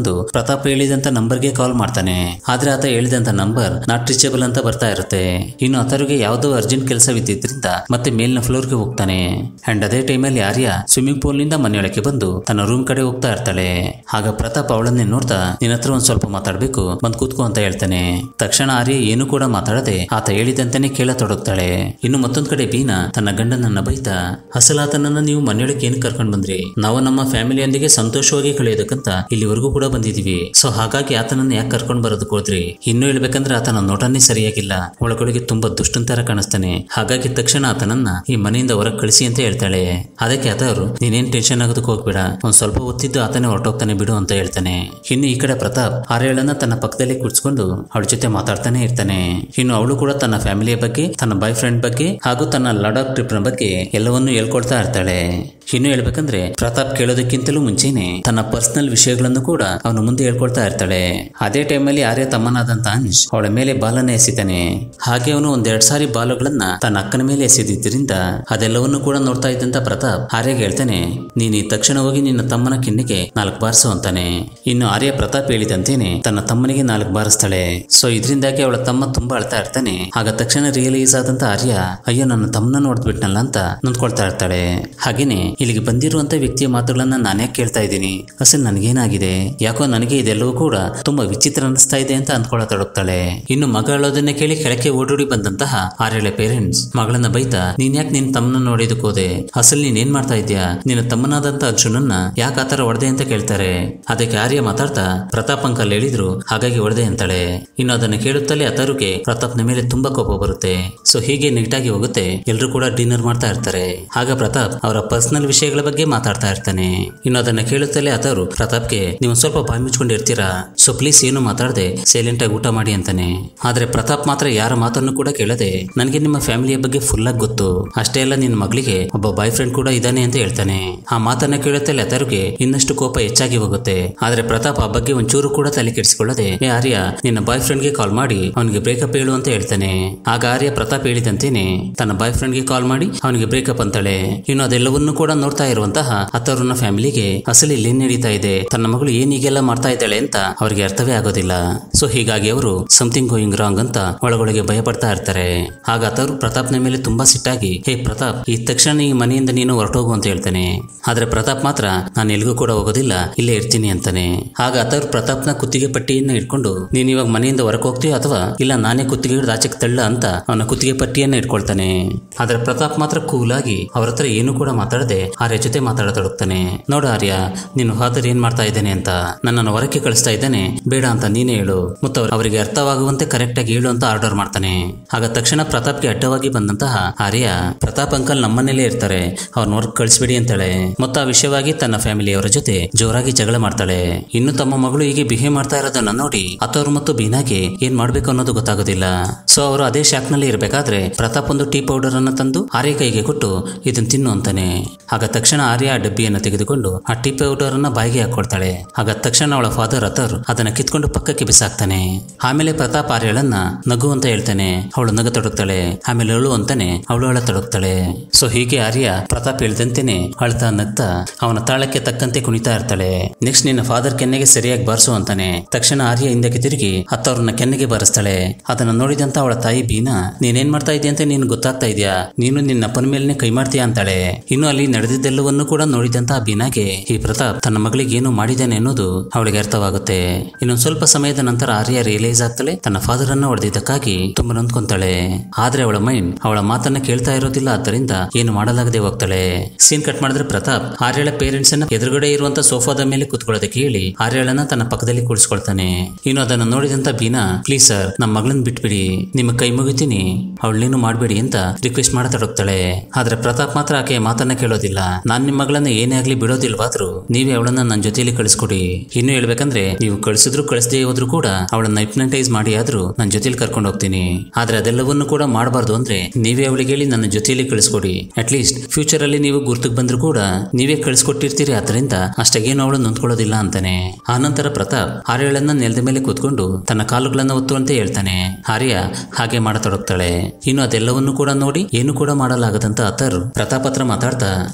ಪ್ರತಾಪ್ ಹೇಳಿದಂತ ನಂಬರ್ಗೆ ಕಾಲ್ ಮಾಡ್ತಾನೆ ಆದ್ರೆ ಆತ ಹೇಳಿದಂತ ನಂಬರ್ ನಾಟ್ ರೀಚಬಲ್ ಅಂತ ಬರ್ತಾ ಇರುತ್ತೆ ಇನ್ನು ಆತರಿಗೆ ಯಾವುದೋ ಅರ್ಜೆಂಟ್ ಕೆಲಸವಿದ್ದಿದ್ರಿಂದ ಮತ್ತೆ ಮೇಲಿನ ಫ್ಲೋರ್ಗೆ ಹೋಗ್ತಾನೆ ಅಂಡ್ ಅದೇ ಟೈಮಲ್ಲಿ ಆರ್ಯ ಸ್ವಿಮ್ಮಿಂಗ್ ಪೂಲ್ ನಿಂದ ಮನೆಯೊಳಗೆ ಬಂದು ತನ್ನ ರೂಮ್ ಕಡೆ ಹೋಗ್ತಾ ಇರ್ತಾಳೆ ಆಗ ಪ್ರತಾಪ್ ಅವಳನ್ನೇ ನೋಡ್ತಾ ನಿನ್ನ ಹತ್ರ ಒಂದ್ ಸ್ವಲ್ಪ ಮಾತಾಡ್ಬೇಕು ಬಂದ್ ಕೂತ್ಕೋ ಅಂತ ಹೇಳ್ತಾನೆ ತಕ್ಷಣ ಆರ್ಯ ಏನು ಕೂಡ ಮಾತಾಡದೆ ಆತ ಹೇಳಿದಂತಾನೆ ಕೇಳತೊಡಗ್ತಾಳೆ ಇನ್ನು ಮತ್ತೊಂದ್ ಕಡೆ ಬೀನಾ ತನ್ನ ಗಂಡನನ್ನ ಬೈತಾ ಅಸಲಾತನನ್ನ ನೀವು ಮನೆಯೊಳಗೆ ಏನು ಕರ್ಕೊಂಡ್ ಬಂದ್ರಿ ನಾವು ನಮ್ಮ ಫ್ಯಾಮಿಲಿಯೊಂದಿಗೆ ಸಂತೋಷವಾಗಿ ಕಳೆಯೋದಕ್ಕಂತ ಇಲ್ಲಿವರೆಗೂ ಕೂಡ ಬಂದಿದೀವಿ ಸೊ ಹಾಗಾಗಿ ಆತನನ್ನ ಯಾಕೆ ಕರ್ಕೊಂಡ್ ಬರೋದಕ್ಕೆ ಹೋದ್ರಿ ಇನ್ನು ಹೇಳ್ಬೇಕಂದ್ರೆ ಆತನ ನೋಟನೇ ಸರಿಯಾಗಿಲ್ಲ ಒಳಗೊಳಗೆ ತುಂಬಾ ದುಷ್ಟನ್ ತರ ಕಾಣಿಸ್ತಾನೆ ಹಾಗಾಗಿ ತಕ್ಷಣ ಆತನನ್ನ ಈ ಮನೆಯಿಂದ ಹೊರಗೆ ಕಳಿಸಿ ಅಂತ ಹೇಳ್ತಾಳೆ ಅದಕ್ಕೆ ಆತವರು ನೀನೇನ್ ಟೆನ್ಷನ್ ಆಗೋದಕ್ಕೆ ಹೋಗ್ಬೇಡ ಒಂದ್ ಸ್ವಲ್ಪ ಹೊತ್ತಿದ್ದು ಆತನೇ ಹೊರಟೋಗ್ತಾನೆ ಬಿಡು ಅಂತ ಹೇಳ್ತಾನೆ ಇನ್ನು ಈ ಕಡೆ ಪ್ರತಾಪ್ ಆರ್ಯಳನ್ನ ತನ್ನ ಪಕ್ಕದಲ್ಲಿ ಕೂರ್ಸ್ಕೊಂಡು ಅವಳ ಜೊತೆ ಮಾತಾಡ್ತಾನೆ ಇರ್ತಾನೆ ಇನ್ನು ಅವಳು ಕೂಡ ತನ್ನ ಫ್ಯಾಮಿಲಿಯ ಬಗ್ಗೆ ತನ್ನ ಬಾಯ್ ಫ್ರೆಂಡ್ ಬಗ್ಗೆ ಹಾಗೂ ತನ್ನ ಲಡಾಖ್ ಟ್ರಿಪ್ ನ ಬಗ್ಗೆ ಎಲ್ಲವನ್ನೂ ಹೇಳ್ಕೊಳ್ತಾ ಇರ್ತಾಳೆ ಇನ್ನು ಹೇಳ್ಬೇಕಂದ್ರೆ ಪ್ರತಾಪ್ ಕೇಳೋದಕ್ಕಿಂತಲೂ ಮುಂಚೆನೆ ತನ್ನ ಪರ್ಸನಲ್ ವಿಷಯಗಳನ್ನು ಕೂಡ ಅವನು ಮುಂದೆ ಹೇಳ್ಕೊಳ್ತಾ ಇರ್ತಾಳೆ ಅದೇ ಟೈಮಲ್ಲಿ ಆರ್ಯ ತಮ್ಮನಾದಂತ ಅಂಶ್ ಅವಳ ಮೇಲೆ ಬಾಲನ್ನ ಎಸಿತಾನೆ ಹಾಗೆ ಅವನು ಒಂದೆರಡು ಸಾರಿ ಬಾಲುಗಳನ್ನ ತನ್ನ ಅಕ್ಕನ ಮೇಲೆ ಎಸೆದಿದ್ದರಿಂದ ಅದೆಲ್ಲವನ್ನು ಕೂಡ ನೋಡ್ತಾ ಇದ್ದಂತ ಪ್ರತಾಪ್ ಆರ್ಯಗೆ ಹೇಳ್ತಾನೆ ನೀನು ಈ ತಕ್ಷಣ ಹೋಗಿ ನಿನ್ನ ತಮ್ಮನ ಕಿನ್ನಿಗೆ ನಾಲ್ಕು ಬಾರಿಸು ಅಂತಾನೆ ಇನ್ನು ಆರ್ಯ ಪ್ರತಾಪ್ ಹೇಳಿದಂತೇನೆ ತನ್ನ ತಮ್ಮನಿಗೆ ನಾಲ್ಕು ಬಾರಿಸ್ತಾಳೆ ಸೊ ಇದರಿಂದಾಗಿ ಅವಳ ತಮ್ಮ ತುಂಬಾ ಅಳ್ತಾ ಇರ್ತಾನೆ ಆಗ ತಕ್ಷಣ ರಿಯಲೈಸ್ ಆದಂತ ಆರ್ಯ ಅಯ್ಯೋ ನನ್ನ ತಮ್ಮನ ನೋಡ್ಬಿಟ್ನಲ್ಲ ಅಂತ ನೊಂದ್ಕೊಳ್ತಾ ಇರ್ತಾಳೆ ಹಾಗೇನೆ ಇಲ್ಲಿಗೆ ಬಂದಿರುವಂತ ವ್ಯಕ್ತಿಯ ಮಾತುಗಳನ್ನ ನಾನೇ ಕೇಳ್ತಾ ಇದ್ದೀನಿ ಅಸಲ್ ನನಗೇನಾಗಿದೆ ಯಾಕೋ ನನಗೆ ಇದೆಲ್ಲವೂ ಕೂಡ ತುಂಬಾ ವಿಚಿತ್ರ ಅನಿಸ್ತಾ ಇದೆ ಅಂತ ಅಂದ್ಕೊಳ್ಳತೊಡಗ್ತಾಳೆ ಇನ್ನು ಮಗ ಅಳೋದನ್ನ ಕೇಳಿ ಕೆಳಕ್ಕೆ ಓಡೋಡಿ ಬಂದಂತಹ ಆರ್ಯಳ ಪೇರೆಂಟ್ಸ್ ಮಗಳನ್ನ ಬೈತಾ ನೀನ್ ಯಾಕೆ ನಿನ್ ತಮ್ಮನ ನೋಡಿದಕ್ಕೆ ಹೋದೆ ಅಸಲ್ ನೀನ್ ಏನ್ ಮಾಡ್ತಾ ಇದ್ಯಾ ನಿನ್ನ ತಮ್ಮನಾದಂತ ಅರ್ಜುನನ್ನ ಯಾಕೆ ಆತರ ಹೊಡೆದೆ ಅಂತ ಕೇಳ್ತಾರೆ ಅದಕ್ಕೆ ಆರ್ಯ ಮಾತಾಡ್ತಾ ಪ್ರತಾಪ್ ಅಂಕಲ್ ಹೇಳಿದ್ರು ಹಾಗಾಗಿ ಹೊಡೆದೆ ಅಂತಾಳೆ ಇನ್ನು ಅದನ್ನ ಕೇಳುತ್ತಲೇ ಅತರುಗೆ ಪ್ರತಾಪ್ನ ಮೇಲೆ ತುಂಬಾ ಕೋಪ ಬರುತ್ತೆ ಸೊ ಹೀಗೆ ನೀಟಾಗಿ ಹೋಗುತ್ತೆ ಎಲ್ರು ಕೂಡ ಡಿನ್ನರ್ ಮಾಡ್ತಾ ಇರ್ತಾರೆ ಆಗ ಪ್ರತಾಪ್ ಅವರ ಪರ್ಸನಲ್ ವಿಷಯಗಳ ಬಗ್ಗೆ ಮಾತಾಡ್ತಾ ಇರ್ತಾನೆ ಇನ್ನು ಅದನ್ನ ಕೇಳುತ್ತಲೇ ಆತರು ಪ್ರತಾಪ್ಗೆ ನೀವು ಸ್ವಲ್ಪ ಬಾಯಿ ಮುಚ್ಕೊಂಡಿರ್ತೀರಾ ಸೊ ಪ್ಲೀಸ್ ಏನು ಮಾತಾಡದೆ ಸೈಲೆಂಟ್ ಆಗಿ ಊಟ ಮಾಡಿ ಅಂತಾನೆ ಆದ್ರೆ ಪ್ರತಾಪ್ ಮಾತ್ರ ಯಾರ ಮಾತನ್ನು ಕೂಡ ಕೇಳದೆ ನನಗೆ ನಿಮ್ಮ ಫ್ಯಾಮಿಲಿಯ ಬಗ್ಗೆ ಫುಲ್ ಆಗಿ ಗೊತ್ತು ಅಷ್ಟೇ ಅಲ್ಲ ನಿನ್ನ ಮಗಳಿಗೆ ಒಬ್ಬ ಬಾಯ್ ಫ್ರೆಂಡ್ ಕೂಡ ಇದ್ದಾನೆ ಅಂತ ಹೇಳ್ತಾನೆ ಆ ಮಾತನ್ನ ಕೇಳುತ್ತಲೇ ಆತರಿಗೆ ಇನ್ನಷ್ಟು ಕೋಪ ಹೆಚ್ಚಾಗಿ ಹೋಗುತ್ತೆ ಆದ್ರೆ ಪ್ರತಾಪ್ ಆ ಬಗ್ಗೆ ಒಂಚೂರು ಕೂಡ ತಲೆ ಕೆಡಿಸಿಕೊಳ್ಳದೆ ಏ ಆರ್ಯ ನಿನ್ನ ಬಾಯ್ ಫ್ರೆಂಡ್ಗೆ ಕಾಲ್ ಮಾಡಿ ಅವನಿಗೆ ಬ್ರೇಕಪ್ ಹೇಳು ಅಂತ ಹೇಳ್ತಾನೆ ಆಗ ಆರ್ಯ ಪ್ರತಾಪ್ ಹೇಳಿದಂತೇನೆ ತನ್ನ ಬಾಯ್ ಫ್ರೆಂಡ್ಗೆ ಕಾಲ್ ಮಾಡಿ ಅವನಿಗೆ ಬ್ರೇಕಪ್ ಅಂತಾಳೆ ಇನ್ನು ಅದೆಲ್ಲವನ್ನೂ ಕೂಡ ನೋಡ್ತಾ ಇರುವಂತಹ ಅತ್ತವ್ರನ್ನ ಫ್ಯಾಮಿಲಿಗೆ ಅಸಲು ಇಲ್ಲಿ ಏನ್ ನಡೀತಾ ಇದೆ ತನ್ನ ಮಗಳು ಏನ್ ಹೀಗೆಲ್ಲ ಮಾಡ್ತಾ ಇದ್ದಾಳೆ ಅಂತ ಅವರಿಗೆ ಅರ್ಥವೇ ಆಗೋದಿಲ್ಲ ಸೊ ಹೀಗಾಗಿ ಅವರು ಸಮಥಿಂಗ್ ಗೋಯಿಂಗ್ ರಾಂಗ್ ಅಂತ ಒಳಗೊಳಗೆ ಭಯ ಪಡ್ತಾ ಇರ್ತಾರೆ ಆಗ ಆತವರು ಪ್ರತಾಪ್ನ ಮೇಲೆ ತುಂಬಾ ಸಿಟ್ಟಾಗಿ ಹೇ ಪ್ರತಾಪ್ ಈ ತಕ್ಷಣ ಈ ಮನೆಯಿಂದ ನೀನು ಹೊರಟೋಗು ಅಂತ ಹೇಳ್ತಾನೆ ಆದ್ರೆ ಪ್ರತಾಪ್ ಮಾತ್ರ ನಾನು ಎಲ್ಗೂ ಕೂಡ ಹೋಗೋದಿಲ್ಲ ಇಲ್ಲೇ ಇರ್ತೀನಿ ಅಂತಾನೆ ಆಗ ಆತವ್ರು ಪ್ರತಾಪ್ನ ಕುತ್ತಿಗೆ ಪಟ್ಟಿಯನ್ನ ಇಟ್ಕೊಂಡು ನೀನ್ ಇವಾಗ ಮನೆಯಿಂದ ಹೊರಗೆ ಹೋಗ್ತೀಯೋ ಅಥವಾ ಇಲ್ಲ ನಾನೇ ಕುತ್ತಿಗೆ ಹಿಡಿದು ಆಚೆಗೆ ತಳ್ಳ ಅಂತ ಅವನ ಕುತ್ತಿಗೆ ಪಟ್ಟಿಯನ್ನ ಇಟ್ಕೊಳ್ತಾನೆ ಆದ್ರೆ ಪ್ರತಾಪ್ ಮಾತ್ರ ಕೂಲ್ ಆಗಿ ಅವ್ರ ಹತ್ರ ಏನು ಕೂಡ ಮಾತಾಡದೆ ಆರ್ಯ ಜೊತೆ ಮಾತಾಡತೊಡಗ್ತಾನೆ ನೋಡು ಆರ್ಯ ನೀನು ಫಾದರ್ ಏನ್ ಮಾಡ್ತಾ ಇದ್ದೇನೆ ಅಂತ ನನ್ನನ್ನು ಹೊರಕ್ಕೆ ಕಳಿಸ್ತಾ ಇದ್ದಾನೆ ಬೇಡ ಅಂತ ನೀನೇ ಹೇಳು ಮತ್ತು ಅವ್ರ- ಅವರಿಗೆ ಅರ್ಥವಾಗುವಂತೆ ಕರೆಕ್ಟ್ ಆಗಿ ಹೇಳು ಅಂತ ಆರ್ಡರ್ ಮಾಡ್ತಾನೆ ಆಗ ತಕ್ಷಣ ಪ್ರತಾಪ್ಗೆ ಅಡ್ಡವಾಗಿ ಬಂದಂತಹ ಆರ್ಯ ಪ್ರತಾಪ್ ಅಂಕಲ್ ನಮ್ಮನೇಲೇ ಇರ್ತಾರೆ ಅವ್ರನ್ನ ಹೊರಗೆ ಕಳಿಸ್ಬೇಡಿ ಅಂತಾಳೆ ಮತ್ತು ಆ ವಿಷಯವಾಗಿ ತನ್ನ ಫ್ಯಾಮಿಲಿಯವರ ಜೊತೆ ಜೋರಾಗಿ ಜಗಳ ಮಾಡ್ತಾಳೆ ಇನ್ನು ತಮ್ಮ ಮಗಳು ಹೀಗೆ ಬಿಹೇವ್ ಮಾಡ್ತಾ ಇರೋದನ್ನ ನೋಡಿ ಅತ್ತವ್ರು ಮತ್ತು ಬೀನಾಗೆ ಏನ್ ಮಾಡ್ಬೇಕು ಅನ್ನೋದು ಗೊತ್ತಾಗೋದಿಲ್ಲ ಸೊ ಅವರು ಅದೇ ಶಾಕ್ ನಲ್ಲಿ ಇರಬೇಕಾದ್ರೆ ಪ್ರತಾಪ್ ಒಂದು ಟೀ ಪೌಡರ್ ಅನ್ನ ತಂದು ಆರ್ಯ ಕೈಗೆ ಕೊಟ್ಟು ಇದನ್ನ ತಿನ್ನು ಅಂತಾನೆ ಆಗ ತಕ್ಷಣ ಆರ್ಯ ಆ ಡಬ್ಬಿಯನ್ನ ತೆಗೆದುಕೊಂಡು ಆ ಟೀ ಪೌಡರ್ ಅನ್ನ ಬಾಯಿಗೆ ಹಾಕೊಳ್ತಾಳೆ ಆಗ ತಕ್ಷಣ ಅವಳ ಫಾದರ್ ಅತರ್ ಅದನ್ನ ಕಿತ್ಕೊಂಡು ಪಕ್ಕಕ್ಕೆ ಬಿಸಾಕ್ತಾನೆ ಆಮೇಲೆ ಪ್ರತಾಪ್ ಆರ್ಯಳನ್ನ ನಗು ಅಂತ ಹೇಳ್ತಾನೆ ಅವಳು ನಗ ತೊಡಗ್ತಾಳೆ ಆಮೇಲೆ ಅಳು ಅಂತಾನೆ ಅವಳು ಅಳ ತೊಡಗ್ತಾಳೆ ಸೊ ಹೀಗೆ ಆರ್ಯ ಪ್ರತಾಪ್ ಹೇಳ್ದಂತೆನೆ ಅಳ್ತಾ ನಗ್ತಾ ಅವನ ತಾಳಕ್ಕೆ ತಕ್ಕಂತೆ ಕುಣಿತಾ ಇರ್ತಾಳೆ ನೆಕ್ಸ್ಟ್ ನಿನ್ನ ಫಾದರ್ ಕೆನ್ನೆಗೆ ಸರಿಯಾಗಿ ಬಾರಿಸು ಅಂತಾನೆ ತಕ್ಷಣ ಆರ್ಯ ಹಿಂದಕ್ಕೆ ತಿರುಗಿ ಅತ್ತವ್ರನ್ನ ಕೆನ್ನೆಗೆ ಬಾರಿಸ್ತಾಳೆ ಅದನ್ನ ನೋಡಿದಂತ ಅವಳ ತಾಯಿ ಬೀನಾ ನೀನೇನ್ ಮಾಡ್ತಾ ಇದೆಯಾ ಅಂತ ನೀನು ಗೊತ್ತಾಗ್ತಾ ಇದೆಯಾ ನೀನು ನಿನ್ನ ಅಪ್ಪನ ಮೇಲೆನೆ ಕೈ ಮಾಡ್ತೀಯಾ ಅಂತಾಳೆ ಇನ್ನು ಅಲ್ಲಿ ನಡೆದಿದ್ದೆಲ್ಲವನ್ನೂ ಕೂಡ ನೋಡಿದಂತ ಬೀನಾಗೆ ಈ ಪ್ರತಾಪ್ ತನ್ನ ಮಗಳಿಗೆ ಏನು ಮಾಡಿದ್ದಾನೆ ಅನ್ನೋದು ಅವಳಿಗೆ ಅರ್ಥವಾಗುತ್ತೆ ಇನ್ನೊಂದ್ ಸ್ವಲ್ಪ ಸಮಯದ ನಂತರ ಆರ್ಯ ರಿಯಲೈಸ್ ಆಗ್ತಾಳೆ ತನ್ನ ಫಾದರ್ ಅನ್ನ ಹೊಡೆದಿದ್ದಕ್ಕಾಗಿ ತುಂಬಾ ನೊಂದ್ಕೊಂತಾಳೆ ಆದ್ರೆ ಅವಳ ಮೈಂಡ್ ಅವಳ ಮಾತನ್ನ ಕೇಳ್ತಾ ಇರೋದಿಲ್ಲ ಆದ್ದರಿಂದ ಏನು ಮಾಡಲಾಗದೆ ಹೋಗ್ತಾಳೆ ಸೀನ್ ಕಟ್ ಮಾಡಿದ್ರೆ ಪ್ರತಾಪ್ ಆರ್ಯಳ ಪೇರೆಂಟ್ಸ್ ಅನ್ನ ಎದುರುಗಡೆ ಇರುವಂತ ಸೋಫಾದ ಮೇಲೆ ಕುತ್ಕೊಳ್ಳೋದಕ್ಕೆ ಹೇಳಿ ಆರ್ಯಳನ್ನ ತನ್ನ ಪಕ್ಕದಲ್ಲಿ ಕೂಡಿಸ್ಕೊಳ್ತಾನೆ ಇನ್ನು ಅದನ್ನ ನೋಡಿದಂತ ಬೀನಾ ಪ್ಲೀಸ್ ಸರ್ ನಮ್ಮ ಮಗಳನ್ನ ಬಿಟ್ಬಿಡಿ ನಿಮ್ಮ ಕೈ ಮುಗಿತೀನಿ ಅವಳನ್ನೇನು ಮಾಡಬೇಡಿ ಅಂತ ರಿಕ್ವೆಸ್ಟ್ ಮಾಡತೊಡಗ್ತಾಳೆ ಆದ್ರೆ ಪ್ರತಾಪ್ ಮಾತ್ರ ಆಕೆಯ ಮಾತನ್ನ ಕೇಳೋದಿಲ್ಲ ನಾನ್ ನಿಮ್ಮ ಮಗಳನ್ನ ಏನೇ ಆಗ್ಲಿ ಬಿಡೋದಿಲ್ವಾದ್ರೂ ನೀವೇ ಅವಳನ್ನ ನನ್ನ ಜೊತೆಯಲ್ಲಿ ಕಳಿಸ್ಕೊಡಿ ಇನ್ನು ಹೇಳ್ಬೇಕಂದ್ರೆ ನೀವು ಕಳಿಸಿದ್ರು ಕಳಿಸದೇ ಹೋದ್ರು ಕೂಡ ಅವಳನ್ನ ಹಿಪ್ನಟೈಸ್ ಮಾಡಿ ಆದ್ರೂ ನನ್ನ ಜೊತೆಲಿ ಕರ್ಕೊಂಡು ಹೋಗ್ತೀನಿ ಆದ್ರೆ ಅದೆಲ್ಲವನ್ನು ಕೂಡ ಮಾಡಬಾರ್ದು ಅಂದ್ರೆ ನೀವೇ ಅವಳಿಗೆ ಹೇಳಿ ನನ್ನ ಜೊತೆಯಲ್ಲಿ ಕಳಿಸ್ಕೊಡಿ ಅಟ್ ಲೀಸ್ಟ್ ಫ್ಯೂಚರ್ ಅಲ್ಲಿ ನೀವು ಗುರ್ತಕ್ಕೆ ಬಂದ್ರು ಕೂಡ ನೀವೇ ಕಳಿಸ್ಕೊಟ್ಟಿರ್ತೀರಿ ಆದ್ರಿಂದ ಅಷ್ಟಾಗೇನು ಅವಳು ನೊಂದ್ಕೊಳ್ಳೋದಿಲ್ಲ ಅಂತಾನೆ ಆನಂತರ ಪ್ರತಾಪ್ ಆರ್ಯಳನ್ನ ನೆಲದ ಮೇಲೆ ಕೂತ್ಕೊಂಡು ತನ್ನ ಕಾಲುಗಳನ್ನ ಒತ್ತುವಂತೆ ಹೇಳ್ತಾನೆ ಆರ್ಯ ಹಾಗೆ ಮಾಡತೊಡಗ್ತಾಳೆ ಇನ್ನು ಅದೆಲ್ಲವನ್ನು ಕೂಡ ನೋಡಿ ಏನು ಕೂಡ ಮಾಡಲಾಗದಂತ ಅತರ್ ಪ್ರತಾಪ್ ಹತ್ರ ಮಾತಾಡ್ತಾ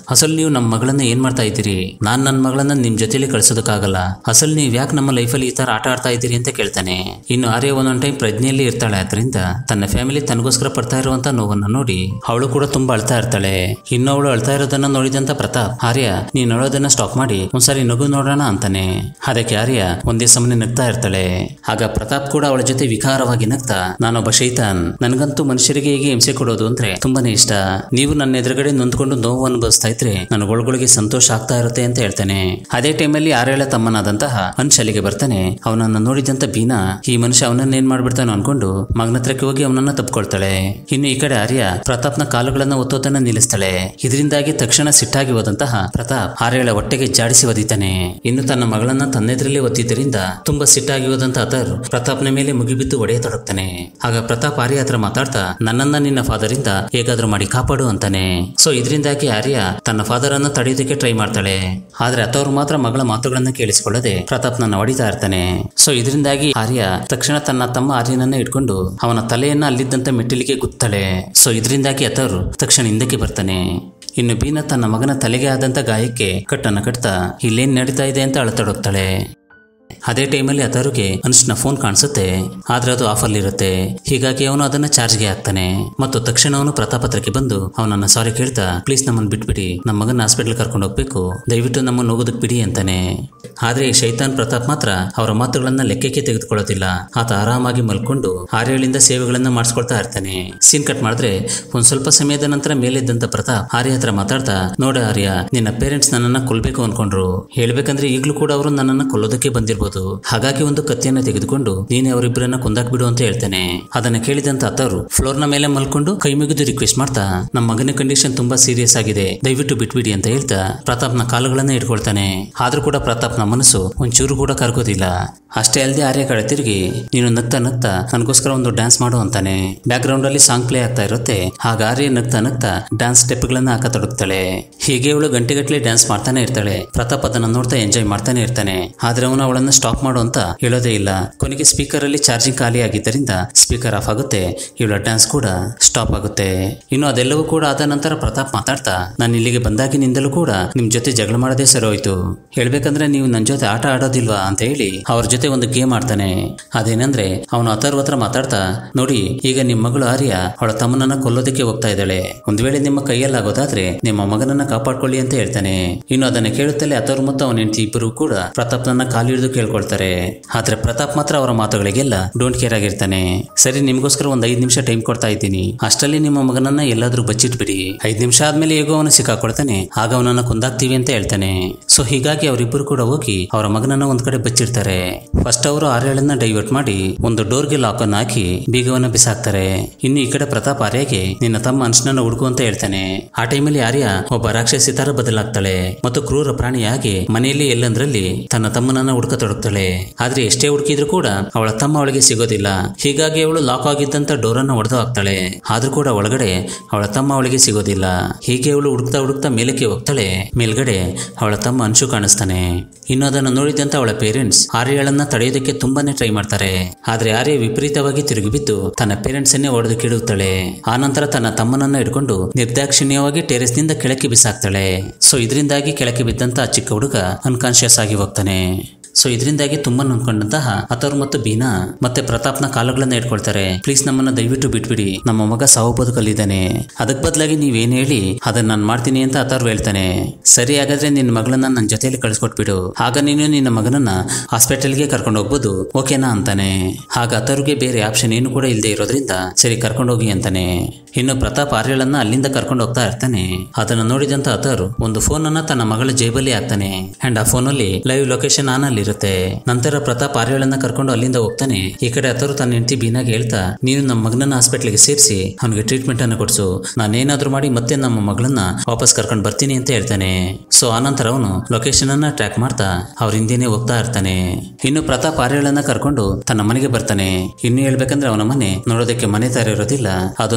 ಅಸಲು ನೀವು ನಮ್ಮ ಮಗಳನ್ನ ಏನ್ ಮಾಡ್ತಾ ಇದ್ದೀರಿ ನಾನ್ ನನ್ನ ಮಗಳನ್ನ ನಿಮ್ ಜೊತೆಲಿ ಕಳ್ಸೋದಕ್ಕಾಗಲ್ಲ ಅಸಲು ನೀವು ಯಾಕೆ ನಮ್ಮ ಲೈಫಲ್ಲಿ ಈ ತರ ಆಟ ಆಡ್ತಾ ಇದ್ದೀರಿ ಅಂತ ಕೇಳ್ತಾನೆ ಇನ್ನು ಆರ್ಯ ಒಂದೊಂದ್ ಟೈಮ್ ಪ್ರಜ್ಞೆಯಲ್ಲಿ ಇರ್ತಾಳೆ ಆದ್ರಿಂದ ತನ್ನ ಫ್ಯಾಮಿಲಿ ತನಗೋಸ್ಕರ ಪಡ್ತಾ ಇರುವಂತ ನೋವನ್ನ ನೋಡಿ ಅವಳು ಕೂಡ ತುಂಬಾ ಅಳ್ತಾ ಇರ್ತಾಳೆ ಇನ್ನು ಅವಳು ಅಳ್ತಾ ಇರೋದನ್ನ ನೋಡಿದಂತ ಪ್ರತಾಪ್ ಆರ್ಯ ನೀನ್ ಅಳೋದನ್ನ ಸ್ಟಾಪ್ ಮಾಡಿ ಒಂದ್ಸರಿ ನಗು ನೋಡೋಣ ಅಂತಾನೆ ಅದಕ್ಕೆ ಆರ್ಯ ಒಂದೇ ಸಮನೆ ನಗ್ತಾ ಇರ್ತಾಳೆ ಆಗ ಪ್ರತಾಪ್ ಕೂಡ ಅವಳ ಜೊತೆ ವಿಕಾರವಾಗಿ ನಗ್ತಾ ನಾನೊಬ್ಬ ಶೈತಾನ್ ನನ್ಗಂತೂ ಮನುಷ್ಯರಿಗೆ ಹೀಗೆ ಹಿಂಸೆ ಕೊಡೋದು ಅಂದ್ರೆ ತುಂಬಾನೇ ಇಷ್ಟ ನೀವು ನನ್ನ ಎದುರುಗಡೆ ನೊಂದ್ಕೊಂಡು ನೋವು ಅನುಭವಿಸ್ತಾ ಇದ್ರೆ ನನ್ನ ಒಳಗೊಳಗೆ ಸಂತೋಷ ಆಗ್ತಾ ಇರುತ್ತೆ ಅಂತ ಹೇಳ್ತಾನೆ ಅದೇ ಟೈಮಲ್ಲಿ ಆರೇಳ ತಮ್ಮನಾದಂತಹ ಅನ್ಶ್ ಅಲ್ಲಿಗೆ ಬರ್ತಾನೆ ಅವನನ್ನ ನೋಡಿದಂತ ಬೀನಾ ಈ ಮನುಷ್ಯ ಅವನನ್ನ ಏನ್ ಮಾಡ್ಬಿಡ್ತಾನೋ ಅನ್ಕೊಂಡು ಮಗನ ಹತ್ರಕ್ಕೆ ಹೋಗಿ ಅವನನ್ನ ತಪ್ಕೊಳ್ತಾಳೆ ಇನ್ನು ಈ ಕಡೆ ಆರ್ಯ ಪ್ರತಾಪ್ನ ಕಾಲುಗಳನ್ನ ಒತ್ತೋದನ್ನ ನಿಲ್ಲಿಸ್ತಾಳೆ ಇದರಿಂದಾಗಿ ತಕ್ಷಣ ಸಿಟ್ಟಾಗಿ ಹೋದಂತಹ ಪ್ರತಾಪ್ ಆರ್ಯಳ ಹೊಟ್ಟೆಗೆ ಜಾಡಿಸಿ ಒದಿತಾನೆ ಇನ್ನು ತನ್ನ ಮಗಳನ್ನ ತನ್ನೆದ್ರಲ್ಲಿ ಒತ್ತಿದ್ದರಿಂದ ತುಂಬಾ ಸಿಟ್ಟಾಗಿ ಹೋದಂತ ಅತರ್ ಪ್ರತಾಪ್ನ ಮೇಲೆ ಮುಗಿಬಿದ್ದು ಒಡೆಯತೊಡಗ್ತಾನೆ ಆಗ ಪ್ರತಾಪ್ ಆರ್ಯ ಹತ್ರ ಮಾತಾಡ್ತಾ ನನ್ನನ್ನ ನಿನ್ನ ಫಾದರ್ ಇಂದ ಹೇಗಾದ್ರೂ ಮಾಡಿ ಕಾಪಾಡು ಅಂತಾನೆ ಸೊ ಇದರಿಂದಾಗಿ ಆರ್ಯ ತನ್ನ ಫಾದರ್ ಅನ್ನ ತಡೆಯೋದಕ್ಕೆ ಟ್ರೈ ಮಾಡ್ತಾಳೆ ಆದ್ರೆ ಅತವ್ರು ಮಾತ್ರ ಮಗಳ ಮಾತುಗಳನ್ನ ಕೇಳಿಸಿಕೊಳ್ಳದೆ ಪ್ರತಾಪ್ ನನ್ನ ಹೊಡಿತಾ ಇರ್ತಾನೆ ಸೊ ಇದರಿಂದಾಗಿ ಆರ್ಯ ತಕ್ಷಣ ತನ್ನ ತಮ್ಮ ಆರ್ಯನನ್ನ ಇಟ್ಕೊಂಡು ಅವನ ತಲೆಯನ್ನ ಅಲ್ಲಿದ್ದಂತ ಮೆಟ್ಟಿಲಿಗೆ ಗುತ್ತಾಳೆ ಸೊ ಇದರಿಂದಾಗಿ ಅತವ್ರು ತಕ್ಷಣ ಹಿಂದಕ್ಕೆ ಬರ್ತಾನೆ ಇನ್ನು ಬೀನಾ ತನ್ನ ಮಗನ ತಲೆಗೆ ಆದಂತ ಗಾಯಕ್ಕೆ ಕಟ್ಟನ್ನ ಕಟ್ತಾ ಇಲ್ಲೇನ್ ನಡೀತಾ ಇದೆ ಅಂತ ಅಳತೊಡಗ್ತಾಳೆ ಅದೇ ಟೈಮಲ್ಲಿ ಅತರುಗೆ ಅನುಷ್ನ ಫೋನ್ ಕಾಣಿಸುತ್ತೆ ಆದ್ರೆ ಅದು ಆಫಲ್ಲಿರುತ್ತೆ ಹೀಗಾಗಿ ಅವನು ಅದನ್ನ ಚಾರ್ಜ್ಗೆ ಹಾಕ್ತಾನೆ ಮತ್ತು ತಕ್ಷಣ ಅವನು ಪ್ರತಾಪ್ ಹತ್ರಕ್ಕೆ ಬಂದು ಅವನನ್ನ ಸಾರಿ ಕೇಳ್ತಾ ಪ್ಲೀಸ್ ನಮ್ಮನ್ನು ಬಿಟ್ಬಿಡಿ ನಮ್ಮ ಮಗನ ಹಾಸ್ಪಿಟಲ್ ಕರ್ಕೊಂಡು ಹೋಗ್ಬೇಕು ದಯವಿಟ್ಟು ನಮ್ಮನ್ನು ಹೋಗೋದಕ್ಕೆ ಬಿಡಿ ಅಂತಾನೆ ಆದ್ರೆ ಈ ಶೈತಾನ್ ಪ್ರತಾಪ್ ಮಾತ್ರ ಅವರ ಮಾತುಗಳನ್ನ ಲೆಕ್ಕಕ್ಕೆ ತೆಗೆದುಕೊಳ್ಳೋದಿಲ್ಲ ಆತ ಆರಾಮಾಗಿ ಮಲ್ಕೊಂಡು ಆರ್ಯಗಳಿಂದ ಸೇವೆಗಳನ್ನ ಮಾಡಿಸ್ಕೊಳ್ತಾ ಇರ್ತಾನೆ ಸೀನ್ ಕಟ್ ಮಾಡಿದ್ರೆ ಒಂದ್ ಸ್ವಲ್ಪ ಸಮಯದ ನಂತರ ಮೇಲಿದ್ದಂತ ಪ್ರತಾಪ್ ಆರ್ಯ ಹತ್ರ ಮಾತಾಡ್ತಾ ನೋಡ ಆರ್ಯ ನಿನ್ನ ಪೇರೆಂಟ್ಸ್ ನನ್ನನ್ನ ಕೊಲ್ಬೇಕು ಅನ್ಕೊಂಡ್ರು ಹೇಳ್ಬೇಕಂದ್ರೆ ಈಗ್ಲೂ ಕೂಡ ಅವರು ನನ್ನನ್ನ ಕೊಲ್ಲೋದಕ್ಕೆ ಬಂದಿರ್ಬೋದು ಹಾಗಾಗಿ ಒಂದು ಕತ್ತಿಯನ್ನ ತೆಗೆದುಕೊಂಡು ನೀನೇ ಅವರಿಬ್ಬರನ್ನ ಕೊಂದಾಕ್ಬಿಡು ಅಂತ ಹೇಳ್ತಾನೆ ಅದನ್ನ ಕೇಳಿದಂತ ಅತ್ತವರು ಫ್ಲೋರ್ ನ ಮೇಲೆ ಮಲ್ಕೊಂಡು ಕೈ ಮುಗಿದು ರಿಕ್ವೆಸ್ಟ್ ಮಾಡ್ತಾ ನಮ್ಮ ಮಗನ ಕಂಡೀಷನ್ ತುಂಬಾ ಸೀರಿಯಸ್ ಆಗಿದೆ ದಯವಿಟ್ಟು ಬಿಟ್ಬಿಡಿ ಅಂತ ಹೇಳ್ತಾ ಪ್ರತಾಪ್ನ ಕಾಲುಗಳನ್ನ ಇಟ್ಕೊಳ್ತಾನೆ ಆದ್ರೂ ಕೂಡ ಪ್ರತಾಪ್ನ ಮನಸ್ಸು ಒಂಚೂರು ಕೂಡ ಕರ್ಗೋದಿಲ್ಲ ಅಷ್ಟೇ ಅಲ್ಲದೆ ಆರ್ಯ ಕಡೆ ತಿರುಗಿ ನೀನು ನಗ್ತಾ ನಗ್ತಾ ನನಗೋಸ್ಕರ ಒಂದು ಡ್ಯಾನ್ಸ್ ಮಾಡು ಅಂತಾನೆ ಬ್ಯಾಕ್ ಗ್ರೌಂಡ್ ಅಲ್ಲಿ ಸಾಂಗ್ ಪ್ಲೇ ಆಗ್ತಾ ಇರುತ್ತೆ ಆಗ ಆರ್ಯ ನಗ್ತಾ ನಗ್ತಾ ಡ್ಯಾನ್ಸ್ ಸ್ಟೆಪ್ಗಳನ್ನ ಹಾಕತೊಡಗ್ತಾಳೆ ಹೀಗೆ ಅವಳು ಗಂಟೆಗಟ್ಟಲೆ ಡ್ಯಾನ್ಸ್ ಮಾಡ್ತಾನೆ ಇರ್ತಾಳೆ ಪ್ರತಾಪ್ ಅದನ್ನ ನೋಡ್ತಾ ಎಂಜಾಯ್ ಮಾಡ್ತಾನೆ ಇರ್ತಾನೆ ಆದ್ರೆ ಅವನು ಅವಳನ್ನ ಸ್ಟಾಪ್ ಮಾಡು ಅಂತ ಹೇಳೋದೇ ಇಲ್ಲ ಕೊನೆಗೆ ಸ್ಪೀಕರ್ ಅಲ್ಲಿ ಚಾರ್ಜಿಂಗ್ ಖಾಲಿ ಆಗಿದ್ದರಿಂದ ಸ್ಪೀಕರ್ ಆಫ್ ಆಗುತ್ತೆ ಇವಳ ಡ್ಯಾನ್ಸ್ ಕೂಡ ಸ್ಟಾಪ್ ಆಗುತ್ತೆ ಇನ್ನು ಅದೆಲ್ಲವೂ ಕೂಡ ಆದ ನಂತರ ಪ್ರತಾಪ್ ಮಾತಾಡ್ತಾ ನಾನು ಇಲ್ಲಿಗೆ ಬಂದಾಗಿನಿಂದಲೂ ಕೂಡ ನಿಮ್ ಜೊತೆ ಜಗಳ ಮಾಡೋದೇ ಸರಿ ಹೋಯ್ತು ಹೇಳ್ಬೇಕಂದ್ರೆ ನೀವು ನನ್ನ ಜೊತೆ ಆಟ ಆಡೋದಿಲ್ವಾ ಅಂತ ಹೇಳಿ ಅವ್ರ ಜೊತೆ ಒಂದು ಗೇಮ್ ಆಡ್ತಾನೆ ಅದೇನಂದ್ರೆ ಅವನು ಅಥರ್ವ ಹತ್ರ ಮಾತಾಡ್ತಾ ನೋಡಿ ಈಗ ನಿಮ್ಮ ಮಗಳು ಆರ್ಯ ಅವಳ ತಮ್ಮನನ್ನ ಕೊಲ್ಲೋದಕ್ಕೆ ಹೋಗ್ತಾ ಇದ್ದಾಳೆ ಒಂದ್ ವೇಳೆ ನಿಮ್ಮ ಕೈಯಲ್ಲಾಗೋದಾದ್ರೆ ನಿಮ್ಮ ಮಗನನ್ನ ಕಾಪಾಡ್ಕೊಳ್ಳಿ ಅಂತ ಹೇಳ್ತಾನೆ ಇನ್ನು ಅದನ್ನ ಕೇಳುತ್ತಲೇ ಅಥರ್ವ ಮತ್ತು ಅವನ ಹೆಂಡತಿ ಇಬ್ಬರು ಕೂಡ ಪ್ರತಾಪ್ನನ್ನ ಕಾಲಿಡಿದು ಕೇಳ್ಕೊಳ್ತಾರೆ ಆದ್ರೆ ಪ್ರತಾಪ್ ಮಾತ್ರ ಅವರ ಮಾತುಗಳಿಗೆಲ್ಲ ಡೋಂಟ್ ಕೇರ್ ಆಗಿರ್ತಾನೆ ಸರಿ ನಿಮ್ಗೋಸ್ಕರ ಒಂದ್ ಐದ್ ನಿಮಿಷ ಟೈಮ್ ಕೊಡ್ತಾ ಇದ್ದೀನಿ ಅಷ್ಟರಲ್ಲಿ ನಿಮ್ಮ ಮಗನನ್ನ ಎಲ್ಲಾದ್ರೂ ಬಚ್ಚಿಟ್ಬಿಡಿ ಐದ್ ನಿಮಿಷ ಆದ್ಮೇಲೆ ಹೇಗೋ ಅವನು ಸಿಕ್ಕಾಕೊಳ್ತಾನೆ ಆಗ ಅವನನ್ನ ಕೊಂದಾಕ್ತೀವಿ ಅಂತ ಹೇಳ್ತಾನೆ ಸೊ ಹೀಗಾಗಿ ಅವರಿಬ್ಬರು ಕೂಡ ಹೋಗಿ ಅವರ ಮಗನನ್ನ ಒಂದ್ ಕಡೆ ಬಚ್ಚಿಡ್ತಾರೆ ಫಸ್ಟ್ ಅವರು ಆರ್ಯಳನ್ನ ಡೈವರ್ಟ್ ಮಾಡಿ ಒಂದು ಡೋರ್ಗೆ ಲಾಕ್ ಅನ್ನು ಹಾಕಿ ಬೀಗವನ್ನ ಬಿಸಾಕ್ತಾರೆ ಇನ್ನು ಈ ಕಡೆ ಪ್ರತಾಪ್ ಆರ್ಯಗೆ ನಿನ್ನ ತಮ್ಮ ಅನ್ಸ್ನನ್ನ ಹುಡುಕು ಅಂತ ಹೇಳ್ತಾನೆ ಆ ಟೈಮಲ್ಲಿ ಆರ್ಯ ಒಬ್ಬ ರಾಕ್ಷಸಿ ತರ ಬದಲಾಗ್ತಾಳೆ ಮತ್ತು ಕ್ರೂರ ಪ್ರಾಣಿಯಾಗಿ ಮನೆಯಲ್ಲಿ ಎಲ್ಲಂದ್ರಲ್ಲಿ ತನ್ನ ತಮ್ಮನನ್ನ ಹುಡುಕತೊಡಗ್ತಾಳೆ ಆದ್ರೆ ಎಷ್ಟೇ ಹುಡುಕಿದ್ರು ಕೂಡ ಅವಳ ತಮ್ಮ ಅವಳಿಗೆ ಸಿಗೋದಿಲ್ಲ ಹೀಗಾಗಿ ಅವಳು ಲಾಕ್ ಆಗಿದ್ದಂತ ಡೋರನ್ನ ಒಡೆದು ಹಾಕ್ತಾಳೆ ಆದ್ರೂ ಕೂಡ ಒಳಗಡೆ ಅವಳ ತಮ್ಮ ಅವಳಿಗೆ ಸಿಗೋದಿಲ್ಲ ಹೀಗೆ ಅವಳು ಹುಡುಕ್ತಾ ಹುಡುಕ್ತಾ ಮೇಲಕ್ಕೆ ಹೋಗ್ತಾಳೆ ಮೇಲ್ಗಡೆ ಅವಳ ತಮ್ಮ ಅಂಶು ಕಾಣಿಸ್ತಾನೆ ಇನ್ನು ಅದನ್ನು ನೋಡಿದಂತ ಅವಳ ಪೇರೆಂಟ್ಸ್ ಆರ್ಯಳನ್ನ ತಡೆಯೋದಕ್ಕೆ ತುಂಬಾನೇ ಟ್ರೈ ಮಾಡ್ತಾರೆ ಆದ್ರೆ ಆರ್ಯ ವಿಪರೀತವಾಗಿ ತಿರುಗಿ ಬಿದ್ದು ತನ್ನ ಪೇರೆಂಟ್ಸ್ ಅನ್ನೇ ಒಡೆದು ಕೆಡುತ್ತಾಳೆ ಆನಂತರ ತನ್ನ ತಮ್ಮನನ್ನ ಹಿಡ್ಕೊಂಡು ನಿರ್ದಾಕ್ಷಿಣ್ಯವಾಗಿ ಟೆರೆಸ್ ನಿಂದ ಕೆಳಕ್ಕೆ ಬಿಸಾಕ್ತಾಳೆ ಸೊ ಇದರಿಂದಾಗಿ ಕೆಳಕ್ಕೆ ಬಿದ್ದಂತ ಆ ಚಿಕ್ಕ ಹುಡುಗ ಅನ್ಕಾನ್ಶಿಯಸ್ ಆಗಿ ಹೋಗ್ತಾನೆ ಸೊ ಇದರಿಂದಾಗಿ ತುಂಬಾ ನೊಂದ್ಕೊಂಡಂತಹ ಅಥರ್ ಮತ್ತು ಬೀನಾ ಮತ್ತೆ ಪ್ರತಾಪ್ನ ಕಾಲುಗಳನ್ನ ಇಟ್ಕೊಳ್ತಾರೆ ಪ್ಲೀಸ್ ನಮ್ಮನ್ನ ದಯವಿಟ್ಟು ಬಿಟ್ಬಿಡಿ ನಮ್ಮ ಮಗ ಸಾವು ಬದುಕಲ್ಲಿದ್ದಾನೆ ಅದಕ್ ಬದಲಾಗಿ ನೀವೇನ್ ಹೇಳಿ ಅದನ್ನ ನಾನು ಮಾಡ್ತೀನಿ ಅಂತ ಅಥರ್ ಹೇಳ್ತಾನೆ ಸರಿ ಹಾಗಾದ್ರೆ ನಿನ್ನ ಮಗಳನ್ನ ನನ್ನ ಜೊತೆಯಲ್ಲಿ ಕಳಿಸ್ಕೊಟ್ಬಿಡು ಆಗ ನೀನು ನಿನ್ನ ಮಗನನ್ನ ಹಾಸ್ಪಿಟಲ್ಗೆ ಕರ್ಕೊಂಡು ಹೋಗ್ಬೋದು ಓಕೆನಾ ಅಂತಾನೆ ಆಗ ಅಥರ್ಗೆ ಬೇರೆ ಆಪ್ಷನ್ ಏನು ಕೂಡ ಇಲ್ಲದೆ ಇರೋದ್ರಿಂದ ಸರಿ ಕರ್ಕೊಂಡೋಗಿ ಅಂತಾನೆ ಇನ್ನು ಪ್ರತಾಪ್ ಆರ್ಯಳನ್ನ ಅಲ್ಲಿಂದ ಕರ್ಕೊಂಡು ಹೋಗ್ತಾ ಇರ್ತಾನೆ ಅದನ್ನ ನೋಡಿದಂತ ಅಥರ್ ಒಂದು ಫೋನ್ ಅನ್ನ ತನ್ನ ಮಗಳ ಜೇಬಲ್ಲಿ ಹಾಕ್ತಾನೆ ಅಂಡ್ ಆ ಫೋನ್ ಅಲ್ಲಿ ಲೈವ್ ಲೊಕೇಶನ್ ಆನ್ ಅಲ್ಲಿ ಇರುತ್ತೆ ನಂತರ ಪ್ರತಾಪ್ ಆರ್ಯಳನ್ನ ಕರ್ಕೊಂಡು ಅಲ್ಲಿಂದ ಹೋಗ್ತಾನೆ ಈ ಕಡೆ ಅಥರು ತನ್ನ ಹೆಂಡತಿ ಬೀನಾಗೆ ಹೇಳ್ತಾ ನೀನು ನಮ್ಮ ಮಗನನ್ನ ಹಾಸ್ಪಿಟ್ಲಿಗೆ ಸೇರಿಸಿ ಅವನಿಗೆ ಟ್ರೀಟ್ಮೆಂಟ್ ಅನ್ನು ಕೊಡಿಸು ನಾನೇನಾದ್ರೂ ಮಾಡಿ ಮತ್ತೆ ನಮ್ಮ ಮಗಳನ್ನ ವಾಪಸ್ ಕರ್ಕೊಂಡು ಬರ್ತೀನಿ ಅಂತ ಹೇಳ್ತಾನೆ ಸೊ ಆನಂತರ ಅವನು ಲೊಕೇಶನ್ ಅನ್ನ ಟ್ರ್ಯಾಕ್ ಮಾಡ್ತಾ ಅವ್ರ ಹಿಂದೆನೆ ಹೋಗ್ತಾ ಇರ್ತಾನೆ ಇನ್ನು ಪ್ರತಾಪ್ ಆರ್ಯಳನ್ನ ಕರ್ಕೊಂಡು ತನ್ನ ಮನೆಗೆ ಬರ್ತಾನೆ ಇನ್ನು ಹೇಳ್ಬೇಕಂದ್ರೆ ಅವನ ಮನೆ ನೋಡೋದಕ್ಕೆ ಮನೆ ತರ ಇರೋದಿಲ್ಲ ಅದೊಂದು ಜೈಲ್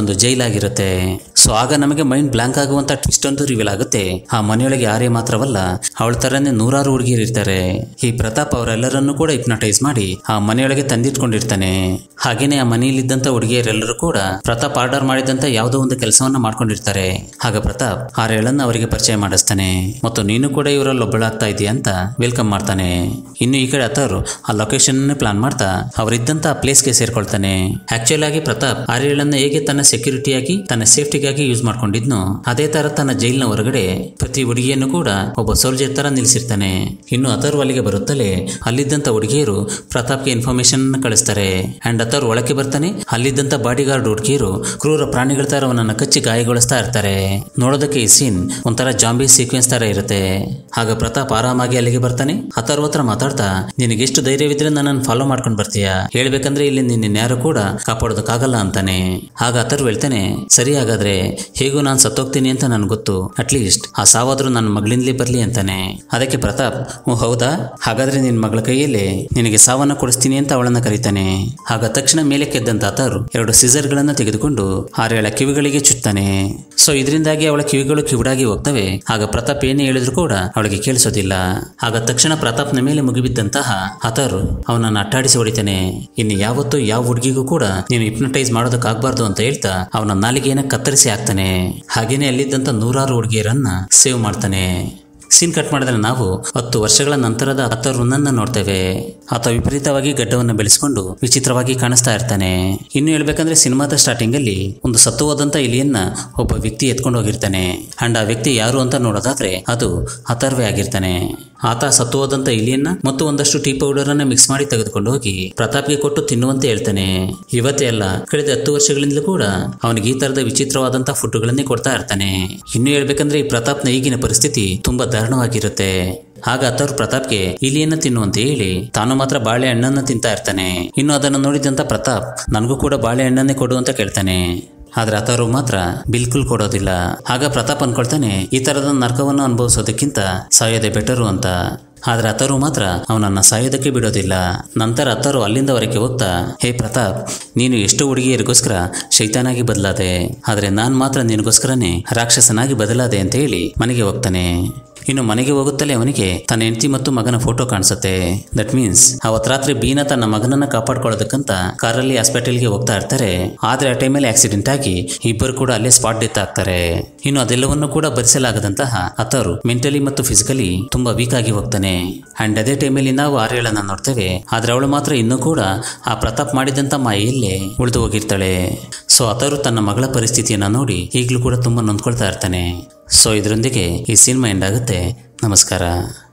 ಆಗಿರುತ್ತೆ ಸೊ ಆಗ ನಮಗೆ ಮೈಂಡ್ ಬ್ಲಾಂಕ್ ಆಗುವಂತ ಟ್ವಿಸ್ಟ್ ಒಂದು ರಿವೀಲ್ ಆಗುತ್ತೆ ಆ ಮನೆಯೊಳಗೆ ಯಾರೇ ಮಾತ್ರವಲ್ಲ ಅವಳ ತರನೇ ನೂರಾರು ಹುಡುಗಿಯರು ಇರ್ತಾರೆ ಈ ಪ್ರತಾಪ್ ಅವರೆಲ್ಲರನ್ನೂ ಕೂಡ ಹಿಪ್ನಟೈಸ್ ಮಾಡಿ ಆ ಮನೆಯೊಳಗೆ ತಂದಿಟ್ಕೊಂಡಿರ್ತಾನೆ ಹಾಗೇನೆ ಆ ಮನೆಯಲ್ಲಿದ್ದಂತ ಹುಡುಗಿಯರೆಲ್ಲರೂ ಕೂಡ ಪ್ರತಾಪ್ ಆರ್ಡರ್ ಮಾಡಿದಂತ ಯಾವುದೋ ಒಂದು ಕೆಲಸವನ್ನ ಮಾಡ್ಕೊಂಡಿರ್ತಾರೆ ಆಗ ಪ್ರತಾಪ್ ಆ ರೇಳನ್ನ ಅವರಿಗೆ ಪರಿಚಯ ಮಾಡಿಸ್ತಾನೆ ಮತ್ತು ನೀನು ಕೂಡ ಇವರಲ್ಲಿ ಒಬ್ಬಳಾಗ್ತಾ ಇದೆಯಾ ಅಂತ ವೆಲ್ಕಮ್ ಮಾಡ್ತಾನೆ ಇನ್ನು ಈ ಕಡೆ ಅಥರ್ ಆ ಲೊಕೇಶನ್ ಪ್ಲಾನ್ ಮಾಡ್ತಾ ಅವರಿದ್ದಂತ ಆ ಪ್ಲೇಸ್ಗೆ ಸೇರ್ಕೊಳ್ತಾನೆ ಆಕ್ಚುಲ್ ಆಗಿ ಪ್ರತಾಪ್ ಆ ರೇಳನ್ನ ಹೇಗೆ ತನ್ನ ಸೆಕ್ಯೂರಿಟಿಯಾಗಿ ತನ್ನ ಸೇಫ್ಟಿಗಾಗಿ ಯೂಸ್ ಮಾಡ್ಕೊಂಡಿದ್ನು ಅದೇ ತರ ತನ್ನ ಜೈಲಿನ ಹೊರಗಡೆ ಪ್ರತಿ ಹುಡುಗಿಯನ್ನು ಕೂಡ ಒಬ್ಬ ಸೋಲ್ಜರ್ ತರ ನಿಲ್ಲಿಸಿರ್ತಾನೆ ಇನ್ನು ಅಥರ್ ಅಲ್ಲಿಗೆ ಬರುತ್ತಲೇ ಅಲ್ಲಿದ್ದಂತ ಹುಡುಗಿಯರು ಪ್ರತಾಪ್ಗೆ ಇನ್ಫಾರ್ಮೇಶನ್ ಕಳಿಸ್ತಾರೆ ಅಂಡ್ ಅಥರ್ ಒಳಕ್ಕೆ ಬರ್ತಾನೆ ಅಲ್ಲಿದ್ದಂತ ಬಾಡಿಗಾರ್ಡ್ ಹುಡುಗಿಯರು ಕ್ರೂರ ಪ್ರಾಣಿಗಳ ತರ ಅವನನ್ನ ಕಚ್ಚಿ ಗಾಯಗೊಳಿಸ್ತಾ ಇರ್ತಾರೆ ನೋಡೋದಕ್ಕೆ ಈ ಸೀನ್ ಒಂಥರ ಜಾಂಬಿ ಸೀಕ್ವೆನ್ಸ್ ತರ ಇರುತ್ತೆ ಆಗ ಪ್ರತಾಪ್ ಆರಾಮಾಗಿ ಅಲ್ಲಿಗೆ ಬರ್ತಾನೆ ಅಥರ್ ಹತ್ರ ಮಾತಾಡ್ತಾ ನಿನಗೆ ಎಷ್ಟು ಧೈರ್ಯವಿದ್ರೆ ನನ್ನನ್ನು ಫಾಲೋ ಮಾಡ್ಕೊಂಡು ಬರ್ತೀಯಾ ಹೇಳ್ಬೇಕಂದ್ರೆ ಇಲ್ಲಿ ನಿನ್ನ ಯಾರು ಕೂಡ ಕಾಪಾಡೋದಕ್ಕಾಗಲ್ಲ ಅಂತಾನೆ ಆಗ ಅಥರ್ ಹೇಳ್ತಾನೆ ಸರಿ ಹಾಗಾದ್ರೆ ಹೇಗೂ ನಾನು ಸತ್ತೋಗ್ತೀನಿ ಅಂತ ನನ್ಗೆ ಗೊತ್ತು ಅಟ್ಲೀಸ್ಟ್ ಆ ಸಾವಾದ್ರೂ ನನ್ನ ಮಗಳಿಂದಲೇ ಬರ್ಲಿ ಅಂತಾನೆ ಅದಕ್ಕೆ ಪ್ರತಾಪ್ ಓ ಹೌದಾ ಹಾಗಾದ್ರೆ ನಿನ್ನ ಮಗಳ ಕೈಯಲ್ಲಿ ನಿನಗೆ ಸಾವನ್ನ ಕೊಡಿಸ್ತೀನಿ ಅಂತ ಅವಳನ್ನ ಕರೀತಾನೆ ಆಗ ತಕ್ಷಣ ಮೇಲೆ ಕೆದ್ದಂತ ಅಥರ್ ಎರಡು ಸಿಸರ್ಗಳನ್ನ ತೆಗೆದುಕೊಂಡು ಆರೇಳ ಕಿವಿಗಳಿಗೆ ಚುತ್ತಾನೆ ಸೊ ಇದರಿಂದಾಗಿ ಅವಳ ಕಿವಿಗಳು ಕಿವಿಡಾಗಿ ಹೋಗ್ತವೆ ಆಗ ಪ್ರತಾಪ್ ಏನೇ ಹೇಳಿದ್ರು ಕೂಡ ಅವಳಿಗೆ ಕೇಳಿಸೋದಿಲ್ಲ ಆಗ ತಕ್ಷಣ ಪ್ರತಾಪ್ನ ಮೇಲೆ ಮುಗಿಬಿದ್ದಂತಹ ಅಥರ್ ಅವನನ್ನ ಅಟ್ಟಾಡಿಸಿ ಹೊಡಿತಾನೆ ಇನ್ನು ಯಾವತ್ತೂ ಯಾವ ಹುಡುಗಿಗೂ ಕೂಡ ನೀನು ಹಿಪ್ನಟೈಸ್ ಮಾಡೋದಕ್ಕಾಗಬಾರ್ದು ಅಂತ ಹೇಳ್ತಾ ಅವನ ನಾಲಿಗೆಯನ್ನ ಕತ್ತರಿಸಿ ಹಾಕ್ತಾನೆ ಹಾಗೇನೆ ಅಲ್ಲಿದ್ದಂತ ನೂರಾರು ಹುಡುಗಿಯರನ್ನ ಸೇವ್ ಮಾಡ್ತಾನೆ ಸೀನ್ ಕಟ್ ಮಾಡಿದ್ರೆ ನಾವು ಹತ್ತು ವರ್ಷಗಳ ನಂತರದ ಅಥರ್ವನ್ನ ನೋಡ್ತೇವೆ ಆತ ವಿಪರೀತವಾಗಿ ಗಡ್ಡವನ್ನು ಬೆಳೆಸ್ಕೊಂಡು ವಿಚಿತ್ರವಾಗಿ ಕಾಣಿಸ್ತಾ ಇರ್ತಾನೆ ಇನ್ನು ಹೇಳ್ಬೇಕಂದ್ರೆ ಸಿನಿಮಾದ ಸ್ಟಾರ್ಟಿಂಗ್ ಅಲ್ಲಿ ಒಂದು ಸತ್ತು ಹೋದಂತ ಇಲಿಯನ್ನ ಒಬ್ಬ ವ್ಯಕ್ತಿ ಎತ್ಕೊಂಡು ಹೋಗಿರ್ತಾನೆ ಅಂಡ್ ಆ ವ್ಯಕ್ತಿ ಯಾರು ಅಂತ ನೋಡೋದಾದ್ರೆ ಅದು ಅಥರ್ವೇ ಆಗಿರ್ತಾನೆ ಆತ ಸತ್ತು ಹೋದಂತ ಇಲಿಯನ್ನ ಮತ್ತು ಒಂದಷ್ಟು ಟೀ ಪೌಡರ್ ಅನ್ನ ಮಿಕ್ಸ್ ಮಾಡಿ ತೆಗೆದುಕೊಂಡು ಹೋಗಿ ಪ್ರತಾಪ್ಗೆ ಕೊಟ್ಟು ತಿನ್ನುವಂತೆ ಹೇಳ್ತಾನೆ ಇವತ್ತೇ ಅಲ್ಲ ಕಳೆದ ಹತ್ತು ವರ್ಷಗಳಿಂದಲೂ ಕೂಡ ಅವನಿಗೆ ಈ ತರದ ವಿಚಿತ್ರವಾದಂತಹ ಫುಡ್ಗಳನ್ನೇ ಕೊಡ್ತಾ ಇರ್ತಾನೆ ಇನ್ನು ಹೇಳ್ಬೇಕಂದ್ರೆ ಈ ಪ್ರತಾಪ್ನ ಈಗಿನ ಪರಿಸ್ಥಿತಿ ತುಂಬಾ ದಾರುಣವಾಗಿರುತ್ತೆ ಆಗ ಅಥರ್ ಪ್ರತಾಪ್ಗೆ ಇಲಿಯನ್ನ ತಿನ್ನುವಂತೆ ಹೇಳಿ ತಾನು ಮಾತ್ರ ಬಾಳೆಹಣ್ಣನ್ನ ತಿಂತಾ ಇರ್ತಾನೆ ಇನ್ನು ಅದನ್ನು ನೋಡಿದಂತ ಪ್ರತಾಪ್ ನನಗೂ ಕೂಡ ಬಾಳೆಹಣ್ಣನ್ನೇ ಕೊಡು ಅಂತ ಕೇಳ್ತಾನೆ ಆದ್ರೆ ಅಥರು ಮಾತ್ರ ಬಿಲ್ಕುಲ್ ಕೊಡೋದಿಲ್ಲ ಆಗ ಪ್ರತಾಪ್ ಅನ್ಕೊಳ್ತಾನೆ ಈ ತರದ ನರ್ಕವನ್ನು ಅನುಭವಿಸೋದಕ್ಕಿಂತ ಸಾಯೋದೇ ಬೆಟರು ಅಂತ ಆದ್ರೆ ಅಥರು ಮಾತ್ರ ಅವನನ್ನ ಸಾಯೋದಕ್ಕೆ ಬಿಡೋದಿಲ್ಲ ನಂತರ ಅಥರು ಅಲ್ಲಿಂದ ಹೊರಕ್ಕೆ ಹೋಗ್ತಾ ಹೇ ಪ್ರತಾಪ್ ನೀನು ಎಷ್ಟು ಹುಡುಗಿಯರಿಗೋಸ್ಕರ ಶೈತಾನಾಗಿ ಬದಲಾದೆ ಆದ್ರೆ ನಾನ್ ಮಾತ್ರ ನಿನಗೋಸ್ಕರನೇ ರಾಕ್ಷಸನಾಗಿ ಬದಲಾದೆ ಅಂತ ಹೇಳಿ ಮನೆಗೆ ಹೋಗ್ತಾನೆ ಇನ್ನು ಮನೆಗೆ ಹೋಗುತ್ತಲೇ ಅವನಿಗೆ ತನ್ನ ಹೆಂಡತಿ ಮತ್ತು ಮಗನ ಫೋಟೋ ಕಾಣಿಸುತ್ತೆ ದಟ್ ಮೀನ್ಸ್ ಅವತ್ ರಾತ್ರಿ ಬೀನಾ ತನ್ನ ಮಗನನ್ನ ಕಾಪಾಡ್ಕೊಳ್ಳೋದಕ್ಕಂತ ಕಾರಲ್ಲಿ ಹಾಸ್ಪಿಟಲ್ಗೆ ಹೋಗ್ತಾ ಇರ್ತಾರೆ ಆದ್ರೆ ಆ ಟೈಮಲ್ಲಿ ಆಕ್ಸಿಡೆಂಟ್ ಆಗಿ ಇಬ್ಬರು ಕೂಡ ಅಲ್ಲೇ ಸ್ಪಾಟ್ ಡೆತ್ ಆಗ್ತಾರೆ ಇನ್ನು ಅದೆಲ್ಲವನ್ನು ಕೂಡ ಭರಿಸಲಾಗದಂತಹ ಅಥರು ಮೆಂಟಲಿ ಮತ್ತು ಫಿಸಿಕಲಿ ತುಂಬಾ ವೀಕ್ ಆಗಿ ಹೋಗ್ತಾನೆ ಅಂಡ್ ಅದೇ ಟೈಮಲ್ಲಿ ನಾವು ಆರ್ಯಳನ್ನ ನೋಡ್ತೇವೆ ಆದ್ರೆ ಅವಳು ಮಾತ್ರ ಇನ್ನೂ ಕೂಡ ಆ ಪ್ರತಾಪ್ ಮಾಡಿದಂತ ಮಾಯೆಯಲ್ಲೇ ಉಳಿದು ಹೋಗಿರ್ತಾಳೆ ಸೊ ಅಥರು ತನ್ನ ಮಗಳ ಪರಿಸ್ಥಿತಿಯನ್ನ ನೋಡಿ ಈಗಲೂ ಕೂಡ ತುಂಬಾ ನೊಂದ್ಕೊಳ್ತಾ ಇರ್ತಾನೆ ಸೊ ಇದರೊಂದಿಗೆ ಈ ಸಿನಿಮಾ ಎಂಡ್ ಆಗುತ್ತೆ ನಮಸ್ಕಾರ